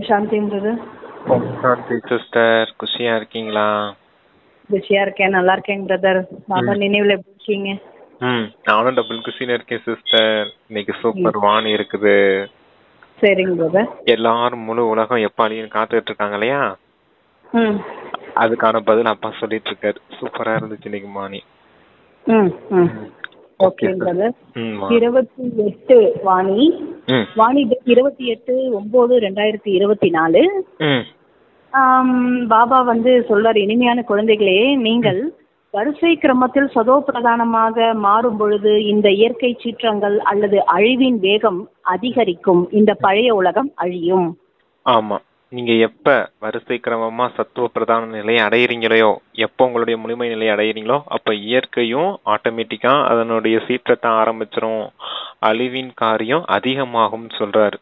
சாந்தி brother சாந்தி sister குஷியா இருக்கீங்களா பிஸியா இருக்கேன் நல்லா இருக்கேன் பிரதர் பாபா நினைவுல எப்படி இருக்கீங்க ம் நானும் டபுள் குஷின்னு இருக்கேன் சிஸ்டர் இன்னைக்கு சூப்பர் வாணி இருக்குது சரிங்க பிரதர் எல்லாரும் முழு உலகம் எப்ப அழியும் காத்துட்டு இருக்காங்க இல்லையா ம் அதுக்கான பதில் அப்பா சொல்லிட்டு இருக்காரு சூப்பரா இருந்துச்சு இன்னைக்கு மாணி ம் ம் ஓகே Okay, sir. பிரதர் ம் வா. இருபத்தி எட்டு வாணி ம் வாணி date இருபத்தி எட்டு ஒன்பது ரெண்டாயிரத்தி இருபத்தி நாலு ம் ஆம், பாபா வந்து சொல்றாரு இனிமையான குழந்தைகளே நீங்கள் வரிசை கிரமத்தில் சதோ பிரதானமாக மாறும் பொழுது இந்த இயற்கை சீற்றங்கள் அல்லது அழிவின் வேகம் அதிகரிக்கும் இந்த பழைய உலகம் அழியும் ஆமா நீங்க எப்ப வரிசை கிரமமா சத்துவ பிரதான நிலையை அடையிறீங்களோ எப்போ உங்களுடைய முழுமை நிலையை அடையிறீங்களோ அப்ப இயற்கையும் ஆட்டோமேட்டிக்கா அதனுடைய சீற்றத்தை ஆரம்பிச்சிரும் அழிவின் காரியம் அதிகமாகும் சொல்றாரு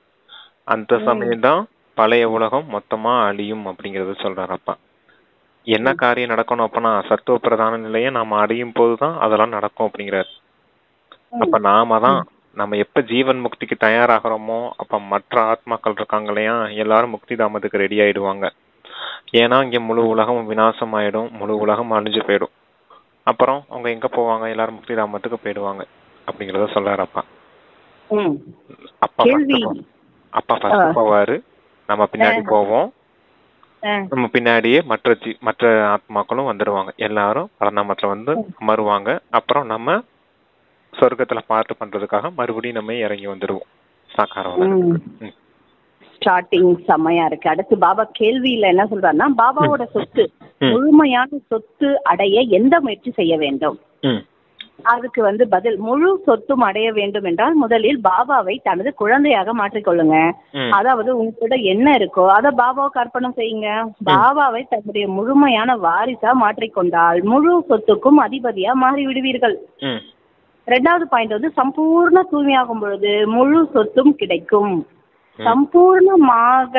அந்த சமயம் தான் பழைய உலகம் மொத்தமா அழியும் அப்படிங்கறத சொல்றாரு அப்பா என்ன காரியம் நடக்கணும் அப்பனா சத்துவ பிரதான நிலையை நாம அடையும் போதுதான் அதெல்லாம் நடக்கும் அப்படிங்கிறாரு அப்ப நாம தான் நம்ம எப்ப ஜீவன் முக்திக்கு தயாராகிறோமோ அப்ப மற்ற ஆத்மாக்கள் இருக்காங்க இல்லையா எல்லாரும் முக்தி தாமத்துக்கு ரெடி ஆயிடுவாங்க ஏன்னா இங்க முழு உலகம் விநாசம் ஆயிடும் முழு உலகம் அழிஞ்சு போயிடும் அப்புறம் அவங்க எங்க போவாங்க எல்லாரும் முக்தி தாமத்துக்கு போயிடுவாங்க அப்படிங்கறத சொல்றாரு அப்பா ம். அப்பா கேள்வி. first போ- அப்பா ஃபர்ஸ்ட் ஆ. போவாரு நம்ம பின்னாடி போவோம் ஆ, நம்ம பின்னாடியே மற்ற ஜீ- மற்ற ஆத்மாக்களும் வந்துடுவாங்க எல்லாரும் பரநாமத்துல வந்து அமருவாங்க அப்புறம் நம்ம சொர்க்கத்துல பார்த்து பண்றதுக்காக மறுபடியும் நம்ம இறங்கி வந்துடுவோம் சாக்கார ம். ம். ஸ்டார்டிங் செம்மையா இருக்கு அடுத்து பாபா கேள்வியில என்ன சொல்றாருன்னா பாபாவோட சொத்து ம். முழுமையான சொத்து அடைய எந்த முயற்சி செய்ய வேண்டும் ம். அதுக்கு வந்து பதில் முழு சொத்தும் அடைய வேண்டும் என்றால் முதலில் பாபாவை தனது குழந்தையாக மாற்றிக்கொள்ளுங்க ம். அதாவது உங்ககிட்ட என்ன இருக்கோ அதை பாபாவுக்கு அர்ப்பணம் செய்யுங்க பாபாவை தன்னுடைய முழுமையான வாரிசா மாற்றிக்கொண்டால் முழு சொத்துக்கும் அதிபதியா மாறி விடுவீர்கள் ம். ரெண்டாவது பாயிண்ட் வந்து சம்பூர்ண தூய்மையாகும் பொழுது முழு சொத்தும் கிடைக்கும் சம்பூர்ணமாக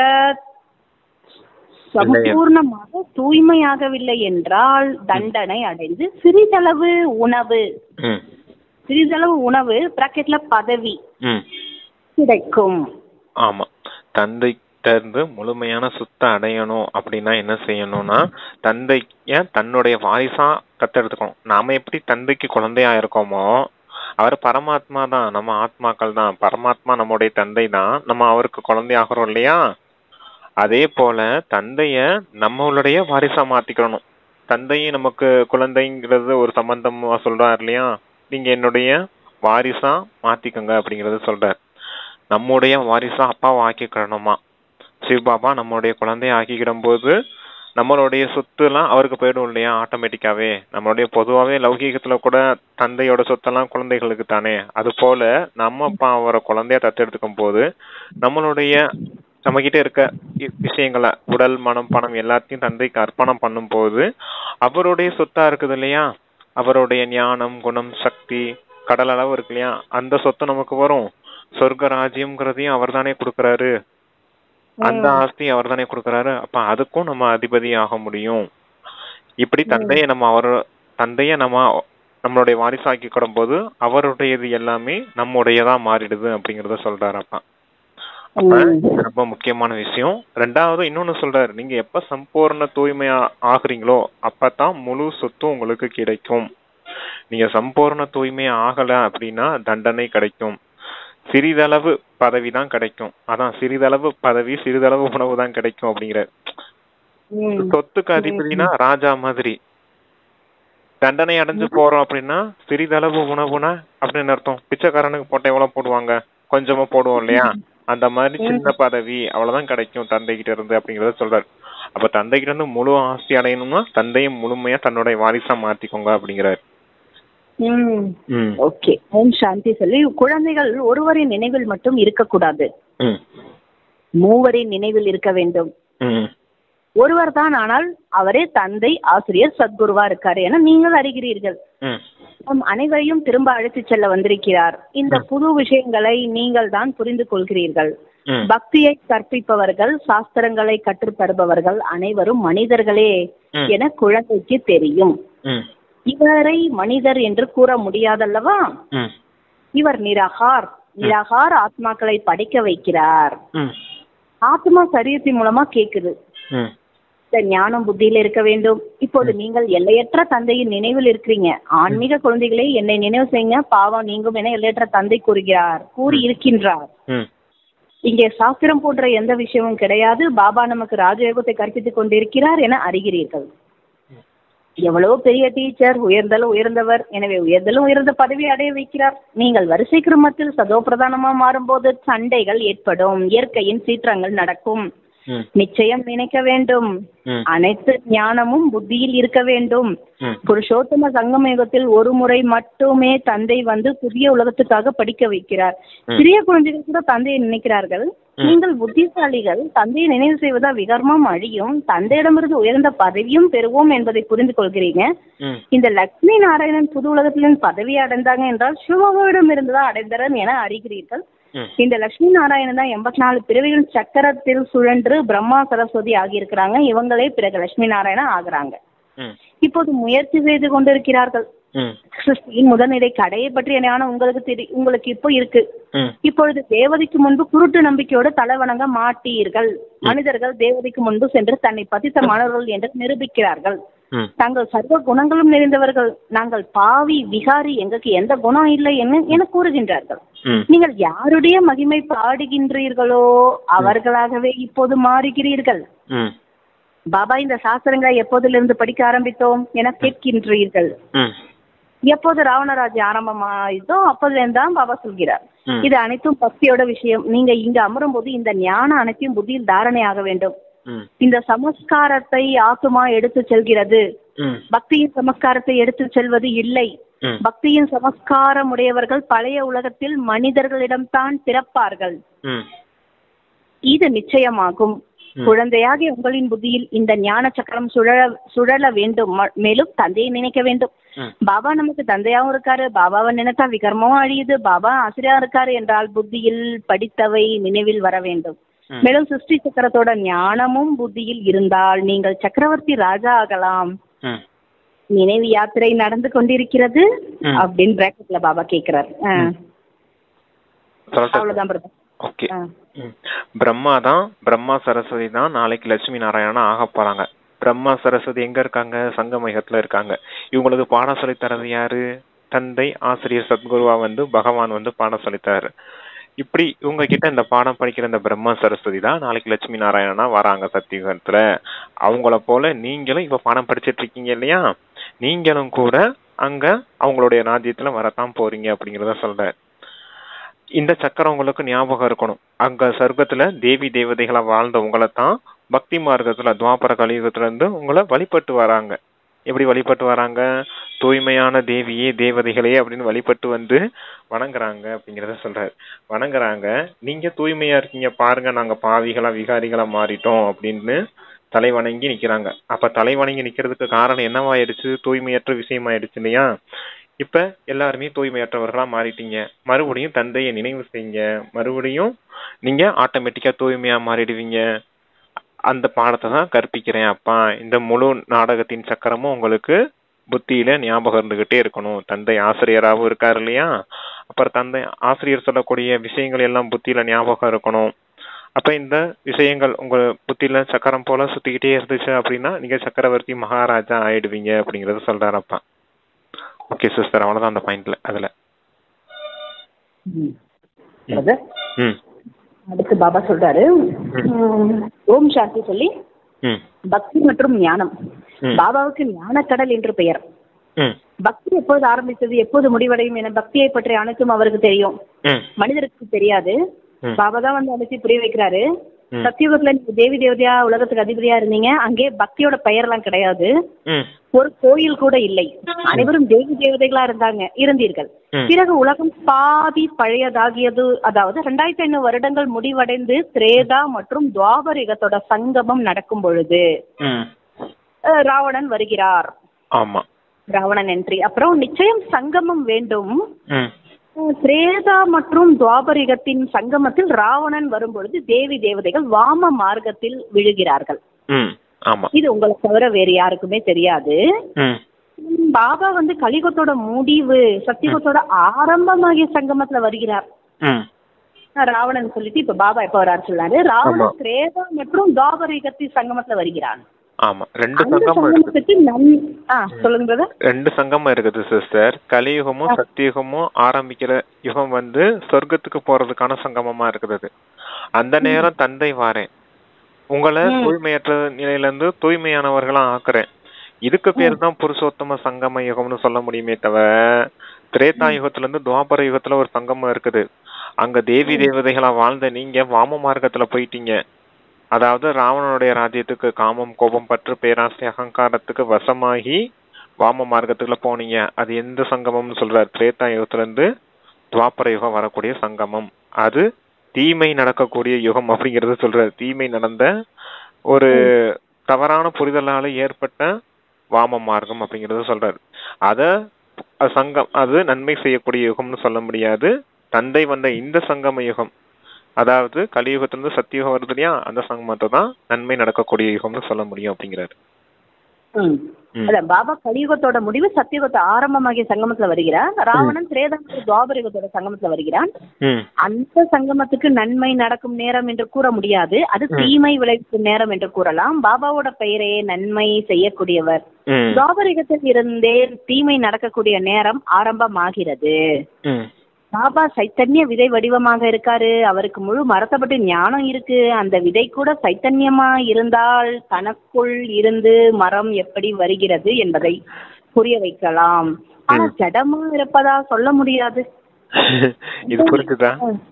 சம்பூர்ணமாக தூய்மையாகவில்லை என்றால் தண்டனை அடைந்து சிறிதளவு உணவு ம். சிறிதளவு உணவு பிராக்கெட்ல பதவி ம். கிடைக்கும் ஆமா தந்தைகிட்ட இருந்து முழுமையான சுத்த அடையணும் அப்படின்னா என்ன செய்யணும்னா தந்தைய தன்னுடைய வாரிசா தத்தெடுத்துக்கணும் நாம எப்படி தந்தைக்கு குழந்தையா இருக்கோமோ அவர் பரமாத்மா தான் நம்ம ஆத்மாக்கள் தான் பரமாத்மா நம்முடைய தந்தை தான் நம்ம அவருக்கு குழந்தையாகிறோம் இல்லையா அதே போல தந்தைய நம்மளுடைய வாரிசா மாத்திக்கணும் தந்தையும் நமக்கு குழந்தைங்கிறது ஒரு சம்பந்தமா சொல்றாரு இல்லையா நீங்க என்னுடைய வாரிசா மாத்திக்கோங்க அப்படிங்கறத சொல்றாரு நம்முடைய வாரிசா அப்பாவை ஆக்கிக்கிடணுமா சிவபாபா நம்மளுடைய குழந்தைய ஆக்கிக்கிடும் போது நம்மளுடைய சொத்துலாம் அவருக்கு போயிடும் இல்லையா ஆட்டோமேட்டிக்காவே நம்மளுடைய பொதுவாவே லௌகீகத்துல கூட தந்தையோட சொத்தெல்லாம் குழந்தைகளுக்கு தானே அது போல நம்ம அப்பா அவரை குழந்தையா தத்தெடுத்துக்கும் போது நம்மளுடைய நம்ம கிட்ட இருக்க இ- விஷயங்களை உடல் மனம் பணம் எல்லாத்தையும் தந்தைக்கு அர்ப்பணம் பண்ணும்போது அவருடைய சொத்தா இருக்குது இல்லையா அவருடைய ஞானம் குணம் சக்தி கடல் அளவு இருக்கு இல்லையா அந்த சொத்து நமக்கு வரும் சொர்க்க ராஜ்யம்ங்கிறதையும் அவர் தானே கொடுக்கறாரு அந்த ஆஸ்தி அவர் தானே கொடுக்கறாரு அப்ப அதுக்கும் நம்ம அதிபதி ஆக முடியும் இப்படி தந்தையை நம்ம அவர் தந்தைய நம்ம நம்மளுடைய வாரிசாக்கிக்கிடும் போது அவருடையது எல்லாமே நம்முடையதா மாறிடுது அப்படிங்கறத சொல்றாரு அப்பா அப்ப இது ரொம்ப முக்கியமான விஷயம் ரெண்டாவது இன்னொன்னு சொல்றாரு நீங்க எப்ப சம்பூர்ண தூய்மையா ஆகுறீங்களோ அப்பதான் முழு சொத்தும் உங்களுக்கு கிடைக்கும் நீங்க சம்பூர்ண தூய்மையா ஆகல அப்படின்னா தண்டனை கிடைக்கும் சிறிதளவு பதவி தான் கிடைக்கும் அதான் சிறிதளவு பதவி சிறிதளவு உணவு தான் கிடைக்கும் அப்படிங்கிற ம். சொத்துக்கு அதிபதினா ராஜா மாதிரி தண்டனை அடைஞ்சு போறோம் அப்படின்னா சிறிதளவு உணவுனா அப்படின்னு அர்த்தம் பிச்சைக்காரனுக்கு போட்ட எவ்வளவு போடுவாங்க கொஞ்சமா போடுவோம் இல்லையா அந்த மாதிரி சின்ன பதவி அவ்வளவுதான் கிடைக்கும் தந்தை கிட்ட இருந்து அப்படிங்கறத சொல்றாரு அப்ப தந்தை கிட்ட இருந்து முழு ஆஸ்தி அடையணும்னா தந்தையும் முழுமையா தன்னுடைய வாரிசா மாத்திக்கோங்க அப்படிங்கிறாரு ம் ம் ஓகே ஓம் சாந்தி சொல்லி குழந்தைகள் ஒருவரின் நினைவில் மட்டும் இருக்கக்கூடாது ம் மூவரின் நினைவில் இருக்க வேண்டும் ம் ஒருவர் தான் ஆனால் அவரே தந்தை ஆசிரியர் சத்குருவா இருக்காரு என நீங்கள் அறிகிறீர்கள் ம் நம் அனைவரையும் திரும்ப அழைத்துச் செல்ல வந்திருக்கிறார் இந்த புது விஷயங்களை நீங்கள் தான் புரிந்து கொள்கிறீர்கள் ம் பக்தியை கற்பிப்பவர்கள் சாஸ்திரங்களை கற்றுத் தருபவர்கள் அனைவரும் மனிதர்களே ம். என குழந்தைக்கு தெரியும் ம் இவரை மனிதர் என்று கூற முடியாதல்லவா ம் இவர் நிராகார் நிராகார் ஆத்மாக்களை படிக்க வைக்கிறார் ம் ஆத்மா சரீரத்தின் மூலமா கேக்குது ம் இந்த ஞானம் புத்தியில இருக்க வேண்டும் இப்போது நீங்கள் எல்லையற்ற தந்தையின் நினைவில் இருக்கிறீங்க ஆன்மீக குழந்தைகளே என்னை நினைவு செய்யுங்க பாவம் நீங்கும் என எல்லையற்ற தந்தை கூறுகிறார் கூறி இருக்கின்றார் ம் இங்கே சாஸ்திரம் போன்ற எந்த விஷயமும் கிடையாது பாபா நமக்கு ராஜயோகத்தை கற்பித்துக் கொண்டிருக்கிறார் என அறிகிறீர்கள் எவ்வளவு பெரிய டீச்சர் உயர்ந்தலும் உயர்ந்தவர் எனவே உயர்ந்தலும் உயர்ந்த பதவி அடைய வைக்கிறார் நீங்கள் வரிசை கிரமத்தில் சதோ பிரதானமா மாறும்போது சண்டைகள் ஏற்படும் இயற்கையின் சீற்றங்கள் நடக்கும் ம் நிச்சயம் நினைக்க வேண்டும் ம் அனைத்து ஞானமும் புத்தியில் இருக்க வேண்டும் ம் புருஷோத்தம சங்கம யுகத்தில் ஒரு முறை மட்டுமே தந்தை வந்து புதிய உலகத்துக்காக படிக்க வைக்கிறார் சிறிய குழந்தைகள் கூட தந்தையை நினைக்கிறார்கள் நீங்கள் புத்திசாலிகள் தந்தையை நினைவு செய்வதா விகர்மம் அழியும் தந்தையிடமிருந்து உயர்ந்த பதவியும் பெறுவோம் என்பதை புரிந்து கொள்கிறீங்க ம் இந்த லட்சுமி நாராயணன் புது உலகத்திலிருந்து பதவி அடைந்தாங்க என்றால் சிவபாபாவிடம் இருந்துதான் அடைந்தனர் என அறிகிறீர்கள் ம் இந்த லட்சுமி நாராயணன் தான் எண்பத்தி நாலு பிறவிகள் சக்கரத்தில் சுழன்று பிரம்மா சரஸ்வதி ஆகியிருக்கிறாங்க இவங்களே பிறகு லட்சுமி நாராயணன் ஆகுறாங்க ம் இப்போது முயற்சி செய்து கொண்டிருக்கிறார்கள் ம் சிருஷ்டியின் முதல்நிலை கடையை பற்றிய ஞானம் உங்களுக்கு தெரி உங்களுக்கு இப்போ இருக்கு ம் இப்பொழுது தேவதைக்கு முன்பு குருட்டு நம்பிக்கையோடு தலை வணங்க மாட்டீர்கள் மனிதர்கள் தேவதைக்கு முன்பு சென்று தன்னை பதித்த மாணவர்கள் என்று நிரூபிக்கிறார்கள் ம் தாங்கள் சர்வ குணங்களும் நிறைந்தவர்கள் நாங்கள் பாவி விகாரி எங்களுக்கு எந்த குணம் இல்லை என்ன என கூறுகின்றார்கள் ம் நீங்கள் யாருடைய மகிமை பாடுகின்றீர்களோ அவர்களாகவே இப்போது மாறுகிறீர்கள் ம் பாபா இந்த சாஸ்திரங்களை எப்போதிலிருந்து படிக்க ஆரம்பித்தோம் என கேட்கின்றீர்கள் ம் எப்போது ராவணராஜ்யம் ஆரம்பமாயிதோ அப்போதுலேருந்து தான் பாபா சொல்கிறார் ம். இது அனைத்தும் பக்தியோட விஷயம் நீங்க இங்க அமரும் போது இந்த ஞானம் அனைத்தையும் புத்தியில் தாரணை ஆக வேண்டும் ம் இந்த சமஸ்காரத்தை ஆத்துமா எடுத்து செல்கிறது ம் பக்தியின் சமஸ்காரத்தை எடுத்து செல்வது இல்லை ம் பக்தியின் சமஸ்காரம் உடையவர்கள் பழைய உலகத்தில் மனிதர்களிடம்தான் பிறப்பார்கள் ம் இது நிச்சயமாகும் ம். குழந்தையாகிய உங்களின் புத்தியில் இந்த ஞான சக்கரம் சுழல சுழல வேண்டும் ம- மேலும் தந்தையை நினைக்க வேண்டும் ம். பாபா நமக்கு தந்தையாவும் இருக்காரு பாபாவை நினைத்தா விகர்மமும் அழியுது பாபா ஆசிரியா இருக்காரு என்றால் புத்தியில் படித்தவை நினைவில் வர வேண்டும் ம். மேலும் சிருஷ்டி சக்கரத்தோட ஞானமும் புத்தியில் இருந்தால் நீங்கள் சக்கரவர்த்தி ராஜா ஆகலாம் ம் நினைவு யாத்திரை நடந்து கொண்டிருக்கிறது ம். அப்படின்னு பிராக்கெட்ல பாபா கேக்குறாரு ஆ. சொல்லட்டா அவ்வளவுதான் பிரதர் ஓகே ஆ. ம். பிரம்மா தான் பிரம்மா சரஸ்வதி தான் நாளைக்கு லட்சுமி நாராயணா ஆக போறாங்க பிரம்மா சரஸ்வதி எங்க இருக்காங்க சங்கமயத்துல இருக்காங்க இவங்களுக்கு பாடம் சொல்லித் தரது யாரு தந்தை ஆசிரியர் சத்குருவா வந்து பகவான் வந்து பாடம் சொல்லித் தராரு இப்படி இவங்க கிட்ட இந்த பாடம் படிக்கிற இந்த பிரம்மா சரஸ்வதி தான் நாளைக்கு லட்சுமி நாராயணனா வராங்க சத்தியுகத்துல அவங்கள போல நீங்களும் இப்ப பாடம் படிச்சிட்டு இருக்கீங்க இல்லையா நீங்களும் கூட அங்க அவங்களுடைய ராஜ்யத்துல வரத்தான் போறீங்க அப்படிங்கறத சொல்றாரு இந்த சக்கரம் உங்களுக்கு ஞாபகம் இருக்கணும் அங்க சொர்க்கத்துல தேவி தேவதைகளா வாழ்ந்த உங்களை தான் பக்தி மார்க்கத்துல துவாபர கலியுகத்துல இருந்து உங்களை வழிபட்டு வராங்க எப்படி வழிபட்டு வராங்க தூய்மையான தேவியே தேவதைகளே அப்படின்னு வழிபட்டு வந்து வணங்குறாங்க அப்படிங்கறத சொல்றாரு வணங்குறாங்க நீங்க தூய்மையா இருக்கீங்க பாருங்க நாங்க பாவிகளா விகாரிகளா மாறிட்டோம் அப்படின்னு தலை வணங்கி நிக்கிறாங்க அப்ப தலை வணங்கி நிக்கிறதுக்கு காரணம் என்னவாயிடுச்சு தூய்மையற்ற விஷயமாயிடுச்சு இல்லையா இப்ப எல்லாருமே தூய்மையற்றவர்களா மாறிட்டீங்க மறுபடியும் தந்தையை நினைவு செய்யுங்க மறுபடியும் நீங்க ஆட்டோமேட்டிக்கா தூய்மையா மாறிடுவீங்க அந்த பாடத்தை தான் கற்பிக்கிறேன் அப்பா இந்த முழு நாடகத்தின் சக்கரமும் உங்களுக்கு புத்தியில ஞாபகம் இருந்துகிட்டே இருக்கணும் தந்தை ஆசிரியராகவும் இருக்காரு இல்லையா அப்புறம் தந்தை ஆசிரியர் சொல்லக்கூடிய விஷயங்கள் எல்லாம் புத்தியில ஞாபகம் இருக்கணும் அப்ப இந்த விஷயங்கள் உங்க புத்தியில சக்கரம் போல சுத்திக்கிட்டே இருந்துச்சு அப்படின்னா நீங்க சக்கரவர்த்தி மகாராஜா ஆயிடுவீங்க அப்படிங்கறத சொல்றாரப்பா ஓகே சிஸ்டர் அவ்வளவுதான் அந்த பாயிண்ட்ல அதுல ம். brother, ம் அடுத்து பாபா சொல்றாரு ம், ஓம் சாந்தி சொல்லி ம் பக்தி மற்றும் ஞானம் ம். பாபாவுக்கு ஞானக்கடல் என்று பெயர் ம் பக்தி எப்போது ஆரம்பித்தது எப்போது முடிவடையும் என பக்தியை பற்றி அனைத்தும் அவருக்கு தெரியும் ம் மனிதருக்கு தெரியாது ம். பாபா தான் வந்து அனைத்தையும் புரிய வைக்கிறாரு ம். சத்தியுகத்துல நீங்க தேவி தேவதையா உலகத்துக்கு அதிபதியா இருந்தீங்க அங்கே பக்தியோட பெயர்லாம் கிடையாது ம் ஒரு கோயில் கூட இல்லை அனைவரும் தேவி தேவதைகளா இருந்தாங்க இருந்தீர்கள் ம். பிறகு உலகம் பாதி பழையதாகியது அதாவது ரெண்டாயிரத்தி ஐநூறு வருடங்கள் முடிவடைந்து திரேதா மற்றும் துவாபரிகத்தோட சங்கமம் நடக்கும் பொழுது ம் அஹ், ராவணன் வருகிறார் ஆமா ராவணன் என்ட்ரி அப்புறம் நிச்சயம் சங்கமம் வேண்டும் ம் அஹ், திரேதா மற்றும் துவாபரிகத்தின் சங்கமத்தில் ராவணன் வரும்பொழுது தேவி தேவதைகள் வாம மார்க்கத்தில் விழுகிறார்கள் ம் ஆமா இது உங்களை தவிர வேறு யாருக்குமே தெரியாது ம் ம், பாபா வந்து கலியுகத்தோட முடிவு சத்தியுகத்தோட ஆரம்பமாகிய சங்கமத்துல வருகிறார் ம் ராவணன் சொல்லிட்டு இப்ப பாபா எப்ப வராரு சொன்னாரு ஆமா. ராவணன் திரேதா மற்றும் தாபர யுகத்தி சங்கமத்துல வருகிறான் ஆமா ரெண்டு அந்த சங்கமம் இருக்குது சங்கமத்துக்கு நன் ஆ சொல்லுங்க பிரதர் ரெண்டு சங்கமம் இருக்குது சிஸ்டர் கலியுகமும் சத்தியுகமும் ஆரம்பிக்கிற யுகம் வந்து சொர்க்கத்துக்கு போறதுக்கான சங்கமமா இருக்குது அது. அந்த நேரம் தந்தை வாரேன் உங்களை ம். தூய்மையற்ற நிலையில இருந்து தூய்மையானவர்களா ஆக்குறேன் இதுக்கு பேர் தான் புருஷோத்தம சங்கம யுகம்னு சொல்ல முடியுமே தவிர திரேதா யுகத்துல இருந்து துவாபர யுகத்துல ஒரு சங்கமம் இருக்குது அங்க தேவி தேவதைகளா வாழ்ந்த நீங்க வாம மார்க்கத்துல போயிட்டீங்க அதாவது ராவணனுடைய ராஜ்யத்துக்கு காமம் கோபம் பற்று பேராசை அகங்காரத்துக்கு வசமாகி வாம மார்க்கத்துக்குள்ள போனீங்க அது எந்த சங்கமம்னு சொல்றாரு திரேதா யுகத்துல இருந்து துவாபர யுகம் வரக்கூடிய சங்கமம் அது தீமை நடக்கக்கூடிய யுகம் அப்படிங்கறத சொல்றாரு தீமை நடந்த ஒரு தவறான புரிதலால ஏற்பட்ட வாம மார்க்கம் அப்படிங்கறத சொல்றாரு அத அ- சங்கம் அது நன்மை செய்யக்கூடிய யுகம்னு சொல்ல முடியாது தந்தை வந்த இந்த சங்கம யுகம் அதாவது கலியுகத்திலிருந்து சத்தியுகம் வருது இல்லையா அந்த சங்கமத்தை தான் நன்மை நடக்கக்கூடிய யுகம்னு சொல்ல முடியும் அப்படிங்கிறாரு ம். ம். அதான் பாபா கலியுகத்தோட முடிவு சத்தியுகத்தை ஆரம்பமாகிய சங்கமத்துல வருகிறான் ராவணன் திரேதாங்கிற துவாபர யுகத்தோட சங்கமத்துல வருகிறான் ம் அந்த சங்கமத்துக்கு நன்மை நடக்கும் நேரம் என்று கூற முடியாது அது தீமை விளைவிக்கும் நேரம் என்று கூறலாம் பாபாவோட பெயரே நன்மை செய்யக்கூடியவர் ம் துவாபரிகத்தில் இருந்தே தீமை நடக்கக்கூடிய நேரம் ஆரம்பமாகிறது ம் பாபா சைத்தன்ய விதை வடிவமாக இருக்காரு அவருக்கு முழு மரத்தப்பட்டு ஞானம் இருக்கு அந்த விதை கூட சைத்தன்யமா இருந்தால் தனக்குள் இருந்து மரம் எப்படி வருகிறது என்பதை புரிய வைக்கலாம் ஆனா ஜடமா இருப்பதா சொல்ல முடியாது இது புரிஞ்சுதா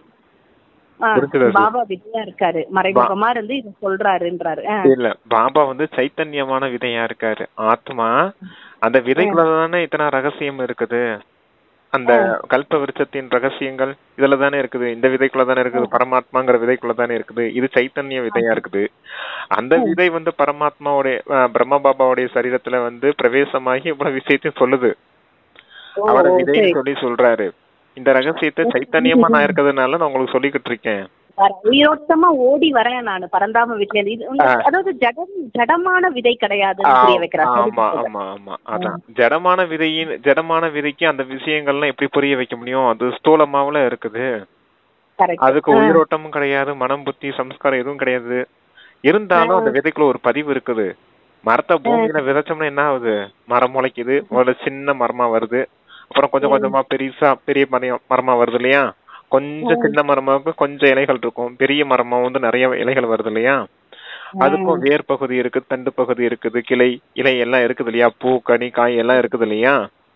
ஆ, புரிஞ்சுதா சார்? பாபா விதையா இருக்காரு மறைமுகமா இருந்து இதை சொல்றாருன்றாரு ஆ. இல்ல பாபா வந்து சைத்தன்யமான விதையா இருக்காரு ஆத்மா அந்த விதைக்குள்ள தானே இத்தனை ரகசியம் இருக்குது அந்த கல்ப விருட்சத்தின் ரகசியங்கள் இதுல தானே இருக்குது இந்த விதைக்குள்ள தானே இருக்குது பரமாத்மாங்கிற விதைக்குள்ள தானே இருக்குது இது சைத்தன்ய விதையா இருக்குது அந்த விதை வந்து பரமாத்மாவுடைய அஹ், பிரம்ம பாபாவுடைய சரீரத்துல வந்து பிரவேசமாகி இவ்வளவு விஷயத்தையும் சொல்லுது ஓ, அவரை ஓ, விதைன்னு சரி. சொல்லி சொல்றாரு இந்த ரகசியத்தை சைத்தன்யமா நான் இருக்கிறதுனால நான் உங்களுக்கு சொல்லிக்கிட்டு இருக்கேன் வர- உயிரோட்டமா ஓடி வரேன் நானு பரந்தாம வீட்டுல இருந்து இது வந்து- அதாவது ஜடம் ஜடமான விதை கிடையாது புரிய வைக்கிறார் ஆமா ஆமா ஆமா அதான் ஜடமான விதையின் ஜடமான விதைக்கு அந்த விஷயங்கள்லாம் எப்படி புரிய வைக்க முடியும் அது ஸ்தூலமாவுல இருக்குது கரெக்ட் அதுக்கு உயிரோட்டமும் கிடையாது மனம் புத்தி சம்ஸ்காரம் எதுவும் கிடையாது இருந்தாலும் அந்த விதைக்குள்ள ஒரு பதிவு இருக்குது மரத்தை பூமியில விதைச்சோம்னா என்ன ஆகுது மரம் முளைக்குது ஒரு சின்ன மரமா வருது அப்புறம் கொஞ்சம் கொஞ்சமா பெருசா பெரிய மரம் மரமா வருது இல்லையா கொஞ்சம் சின்ன மரமாவுக்கு கொஞ்சம் இலைகள் இருக்கும் பெரிய மரமா வந்து நிறைய இலைகள் வருது இல்லையா அதுக்கும் வேர் பகுதி இருக்கு தண்டு பகுதி இருக்குது கிளை இலை எல்லாம் இருக்குது இல்லையா பூ கனி காய் எல்லாம் இருக்குது இல்லையா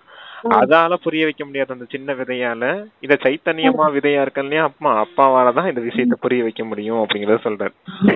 அதால புரிய வைக்க முடியாது அந்த சின்ன விதையால இத சைத்தன்யமா விதையா இருக்கு இல்லையா அப்பா அப்பாவால தான் இந்த விஷயத்தை புரிய வைக்க முடியும் அப்படிங்கறத சொல்றாரு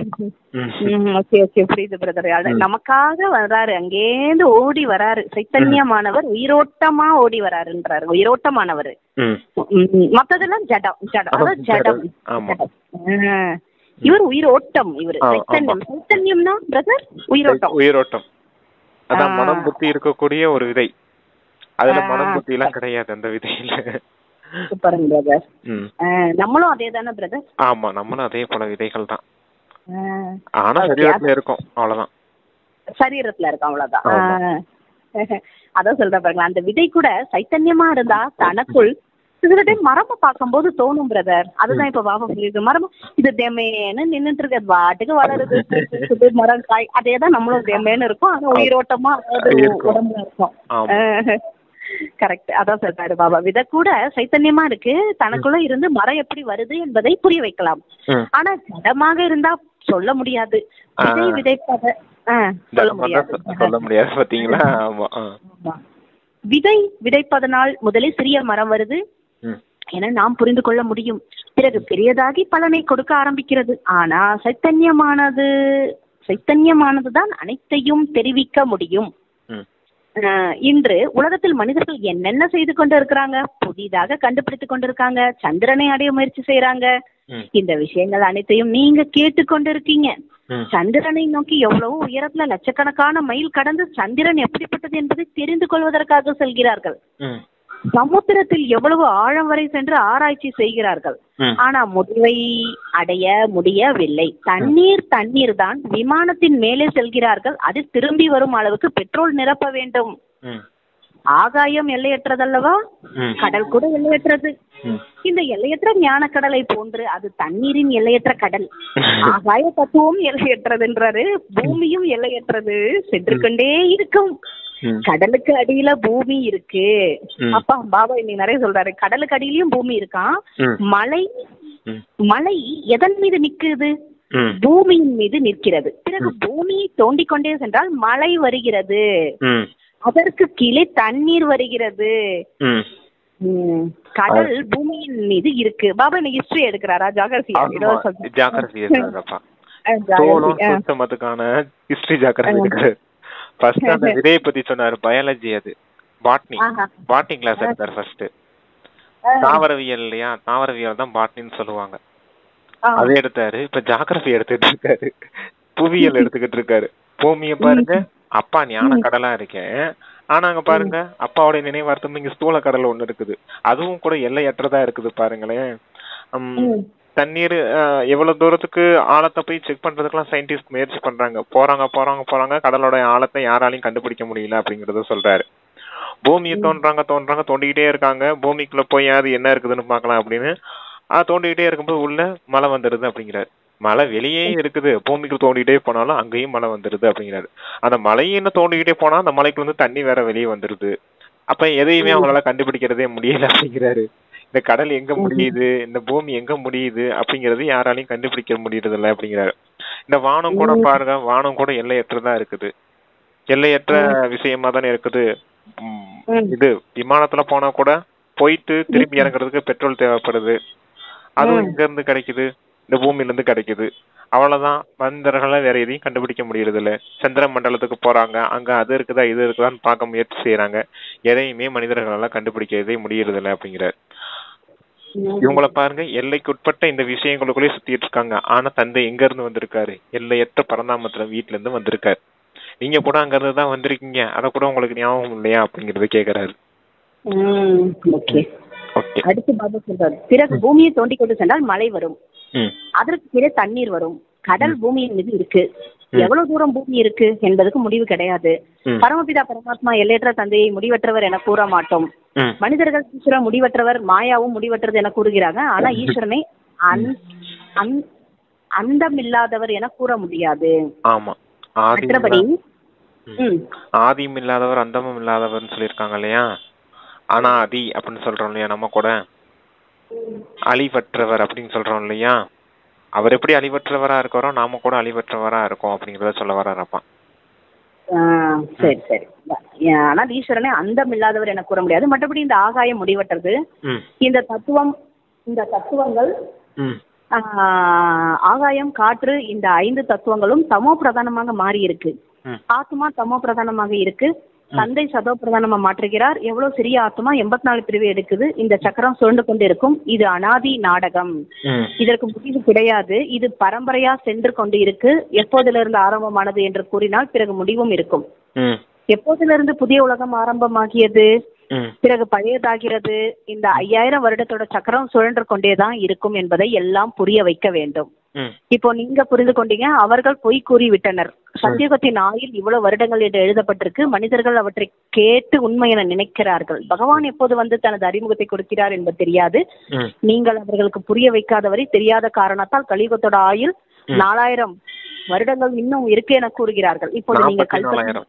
ம். ஓகே ஓகே புரியுது பிரதர் நமக்காக வர்றாரு அங்கேருந்து ஓடி வராரு சைத்தன்யமானவர் உயிரோட்டமா ஓடி வராருன்றாரு உயிரோட்டமானவர் ம். மத்ததெல்லாம் ஜடம் ஜடம் அதாவது ஜடம் ஆமா ஜடம். ஆ. இவர் உயிரோட்டம் இவர் ஆ, சைத்தன்யம் சைத்தன்யம்னா பிரதர் உயிரோட்டம் உயிரோட்டம் அதான் ஆ. மனம் புத்தி இருக்கக்கூடிய ஒரு விதை அதுல ஆ. மனம் புத்தி எல்லாம் கிடையாது அந்த விதையில சூப்பருங்க பிரதர் ம். நம்மளும் அதே தானே பிரதர் ஆமா நம்மளும் அதே போல விதைகள் தான் ஆனா Okay. சரீரத்துல இருக்கும் அவ்வளவுதான் சரீரத்துல இருக்கு அவ்வளவுதான் ஆமா. ஆ. அதான் சொல்றேன் பாருங்களேன் அந்த விதை கூட சைத்தன்யமா இருந்தா தனக்குள் சில டைம் மரம பார்க்கும்போது தோணும் பிரதர் அதுதான் இப்ப பாபா சொல்லியிருக்கு மரம் இது தெமேன்னு நின்னுட்டு இருக்கு அது பாட்டுக்கு வளருது பூக்குது, மரம் காய் அதே தான் நம்மளும் தெமேன்னு இருக்கும் ஆனா உயிரோட்டமா அது இருக்கும். உடம்புல இருக்கும் ஆமா கரெக்ட் அதான் சொல்றாரு பாபா விதை கூட சைத்தன்யமா இருக்கு தனக்குள்ள இருந்து மரம் எப்படி வருது என்பதை புரிய வைக்கலாம் ம். ஆனா ஜடமாக இருந்தா சொல்ல முடியாது விதை ஆ. விதைப்பத ஆ, சொல்ல ஜடமா தான் முடியாது சொ- சொல்ல முடியாது பாத்தீங்களா ஆமா ஆ. ஆமா. விதை விதைப்பதனால் முதலில் சிறிய மரம் வருது ம். என நாம் புரிந்து கொள்ள முடியும் பிறகு பெரியதாகி பலனை கொடுக்க ஆரம்பிக்கிறது ஆனா சைத்தன்யமானது சைத்தன்யமானது தான் அனைத்தையும் தெரிவிக்க முடியும் ம். ஆஹ் இன்று உலகத்தில் மனிதர்கள் என்னென்ன செய்து கொண்டு இருக்கிறாங்க புதிதாக கண்டுபிடித்துக் கொண்டிருக்காங்க சந்திரனை அடைய முயற்சி செய்யறாங்க ம். இந்த விஷயங்கள் அனைத்தையும் நீங்க கேட்டுக்கொண்டு இருக்கீங்க ம். சந்திரனை நோக்கி எவ்வளவு உயரத்துல லட்சக்கணக்கான மைல் கடந்து சந்திரன் எப்படிப்பட்டது என்பதை தெரிந்து கொள்வதற்காக செல்கிறார்கள் ம். சமுத்திரத்தில் எவ்வளவு ஆழம் வரை சென்று ஆராய்ச்சி செய்கிறார்கள் ம். ஆனா முடிவை அடைய முடியவில்லை தண்ணீர் தண்ணீர் தான் விமானத்தின் மேலே செல்கிறார்கள் அதில் திரும்பி வரும் அளவுக்கு பெட்ரோல் நிரப்ப வேண்டும் ம். ஆகாயம் எல்லையற்றதல்லவா ம். கடல் கூட எல்லையற்றது ம். இந்த எல்லையற்ற ஞான கடலை போன்று அது தண்ணீரின் எல்லையற்ற கடல் ஆகாய தத்துவம் எல்லையற்றதுன்றாரு பூமியும் எல்லையற்றது சென்று கொண்டே இருக்கும் ம். கடலுக்கு அடியில பூமி இருக்கு ம். அப்பா பாபா இன்னைக்கு நிறைய சொல்றாரு கடலுக்கு அடியிலயும் பூமி இருக்கான் ம். மலை ம். மலை எதன் மீது நிக்குது ம். பூமியின் மீது நிற்கிறது பிறகு பூமியை தோண்டிக் கொண்டே சென்றால் மழை வருகிறது ம். அதற்கு கீழே தண்ணீர் வருகிறது ம். ம், கடல் பூமியின் மீது இருக்கு பாபா இன்னைக்கு ஹிஸ்டரி எடுக்கிறாரா ஜாகிரபி ஏதோ ஆமா, சொல்றேன். ஜாக்கிரதை இருக்காருப்பா அஹ், தோலும் geography, அஹ். சுத்தமத்துக்கான ஹிஸ்டரி ஜாக்கிரதை இருக்கு ஃபர்ஸ்ட் அந்த விதையை பத்தி சொன்னாரு பயாலஜி அது பாட்னி ஆஹா. பாட்னி கிளாஸ் எடுத்தாரு ஃபர்ஸ்ட் அஹ், தாவரவியல் இல்லையா தாவரவியல் தான் பாட்னின்னு சொல்லுவாங்க ஆஹ். அதை எடுத்தாரு இப்ப ஜாகிரபி எடுத்துட்டு இருக்காரு புவியியல் எடுத்துக்கிட்டு இருக்காரு பூமிய பாருங்க அப்பா ஞான கடலா இருக்கேன் ஆனா அங்க பாருங்க அப்பாவோட நினைவார்த்தம் இங்க ஸ்தூல கடல் ஒண்ணு இருக்குது அதுவும் கூட எல்லையற்றதா இருக்குது பாருங்களேன் உம், ம். தண்ணீர் அஹ், எவ்வளவு தூரத்துக்கு ஆழத்தை போய் செக் பண்றதுக்கெல்லாம் சயின்டிஸ்ட் முயற்சி பண்றாங்க போறாங்க போறாங்க போறாங்க கடலோட ஆழத்தை யாராலையும் கண்டுபிடிக்க முடியல அப்படிங்கறத சொல்றாரு பூமியை தோன்றாங்க தோன்றாங்க தோண்டிக்கிட்டே இருக்காங்க பூமிக்குள்ள போய் அது என்ன இருக்குதுன்னு பார்க்கலாம் அப்படின்னு அது தோண்டிக்கிட்டே இருக்கும்போது உள்ள மழை வந்துடுது அப்படிங்கிறாரு மழை வெளியே இருக்குது பூமிக்குள்ள தோண்டிக்கிட்டே போனாலும் அங்கேயும் மழை வந்துடுது அப்படிங்கிறாரு அந்த மலையை என்ன தோண்டிக்கிட்டே போனா அந்த மலைக்குள்ள இருந்து தண்ணி வேற வெளியே வந்துடுது அப்ப எதையுமே அவங்களால கண்டுபிடிக்கிறதே முடியல அப்படிங்கிறாரு இந்த கடல் எங்க முடியுது இந்த பூமி எங்க முடியுது அப்படிங்கறது யாராலையும் கண்டுபிடிக்க முடியறது இல்ல அப்படிங்கிறாரு இந்த வானம் கூட பாருங்க வானம் கூட எல்லையற்றதா இருக்குது எல்லையற்ற விஷயமா தானே இருக்குது உம், ம். இது விமானத்துல போனா கூட போயிட்டு திரும்பி இறங்குறதுக்கு பெட்ரோல் தேவைப்படுது அதுவும் எங்க இருந்து கிடைக்குது இந்த பூமியில இருந்து கிடைக்குது அவ்வளவுதான் மனிதர்களால வேற எதையும் கண்டுபிடிக்க முடியறது இல்ல சந்திர மண்டலத்துக்கு போறாங்க அங்க அது இருக்குதா இது இருக்குதான்னு பார்க்க முயற்சி செய்யறாங்க எதையுமே மனிதர்களால கண்டுபிடிக்கிறதே முடியறது இல்ல அப்படிங்கிறார் இவங்கள பாருங்க எல்லைக்கு உட்பட்ட இந்த விஷயங்களுக்குள்ளே சுத்திட்டு இருக்காங்க ஆனா தந்தை எங்க இருந்து வந்திருக்காரு எல்லையற்ற பரந்தாமத்துல வீட்டுல இருந்து வந்திருக்காரு நீங்க கூட அங்க இருந்து தான் வந்திருக்கீங்க அத கூட உங்களுக்கு ஞாபகம் இல்லையா அப்படிங்கறத கேக்குறாரு ம், ஓகே ஓகே அடுத்து பாபா சொல்றாரு பிறகு பூமியை தோண்டி கொண்டு சென்றால் மழை வரும் ம் அதற்கு கீழே தண்ணீர் வரும் கடல் பூமியின் மீது இருக்கு எவ்வளவு தூரம் பூமி இருக்கு என்பதற்கு முடிவு கிடையாது ம். பரமபிதா பரமாத்மா எல்லையற்ற தந்தையை முடிவற்றவர் என கூற மாட்டோம் ம் மனிதர்கள் ஈஸ்வரன் முடிவற்றவர் மாயாவும் முடிவற்றது என கூறுகிறாங்க ஆனா ஈஸ்வரனை அந் அந்- அந்தமில்லாதவர் என கூற முடியாது ஆமா ஆதி மற்றபடி ம் ஆதியும் இல்லாதவர் அந்தமும் இல்லாதவர்னு சொல்லியிருக்காங்க இல்லையா ஆனா அதி அப்படின்னு சொல்றோம் இல்லையா நம்ம கூட அழிவற்றவர் அப்படின்னு சொல்றோம் இல்லையா அவர் எப்படி அழிவற்றவரா இருக்காரோ நாம கூட அழிவற்றவரா இருக்கோம் அப்படிங்கறத சொல்ல வர்றாரப்பா ஆ, சரி சரி ஆனால் ஈஸ்வரனை அந்தம் இல்லாதவர் என கூற முடியாது மற்றபடி இந்த ஆகாயம் முடிவற்றது ம் இந்த தத்துவம் இந்த தத்துவங்கள் ம் ஆ, ஆகாயம் காற்று இந்த ஐந்து தத்துவங்களும் தமோ பிரதானமாக மாறி இருக்கு ம். ஆத்மா தமோ பிரதானமாக இருக்கு தந்தை சதோ பிரதானமா மாற்றுகிறார் எவ்வளவு சிறிய ஆத்மா எண்பத்தி நாலு பிரிவு எடுக்குது இந்த சக்கரம் சுழண்டு கொண்டு இருக்கும் இது அனாதி நாடகம் ம் இதற்கு முடிவு கிடையாது இது பரம்பரையா சென்று கொண்டு இருக்கு எப்போதிலிருந்து ஆரம்பமானது என்று கூறினால் பிறகு முடிவும் இருக்கும் ம் எப்போதிலிருந்து புதிய உலகம் ஆரம்பமாகியது ம் பிறகு பழையதாகிறது இந்த ஐயாயிரம் வருடத்தோட சக்கரம் சுழன்று கொண்டேதான் இருக்கும் என்பதை எல்லாம் புரிய வைக்க வேண்டும் ம் இப்போ நீங்க புரிந்து கொண்டீங்க அவர்கள் பொய் கூறி விட்டனர் சத்தியுகத்தின் ஆயில் இவ்வளவு வருடங்கள் என்று எழுதப்பட்டிருக்கு மனிதர்கள் அவற்றை கேட்டு உண்மை என நினைக்கிறார்கள் பகவான் எப்போது வந்து தனது அறிமுகத்தை கொடுக்கிறார் என்பது தெரியாது ம் நீங்கள் அவர்களுக்கு புரிய வைக்காதவரை தெரியாத காரணத்தால் கலியுகத்தோட ஆயுள் நாலாயிரம் வருடங்கள் இன்னும் இருக்கு என கூறுகிறார்கள் இப்போது நீங்க நாற்பத்தி கல்பனை நாலாயிரம்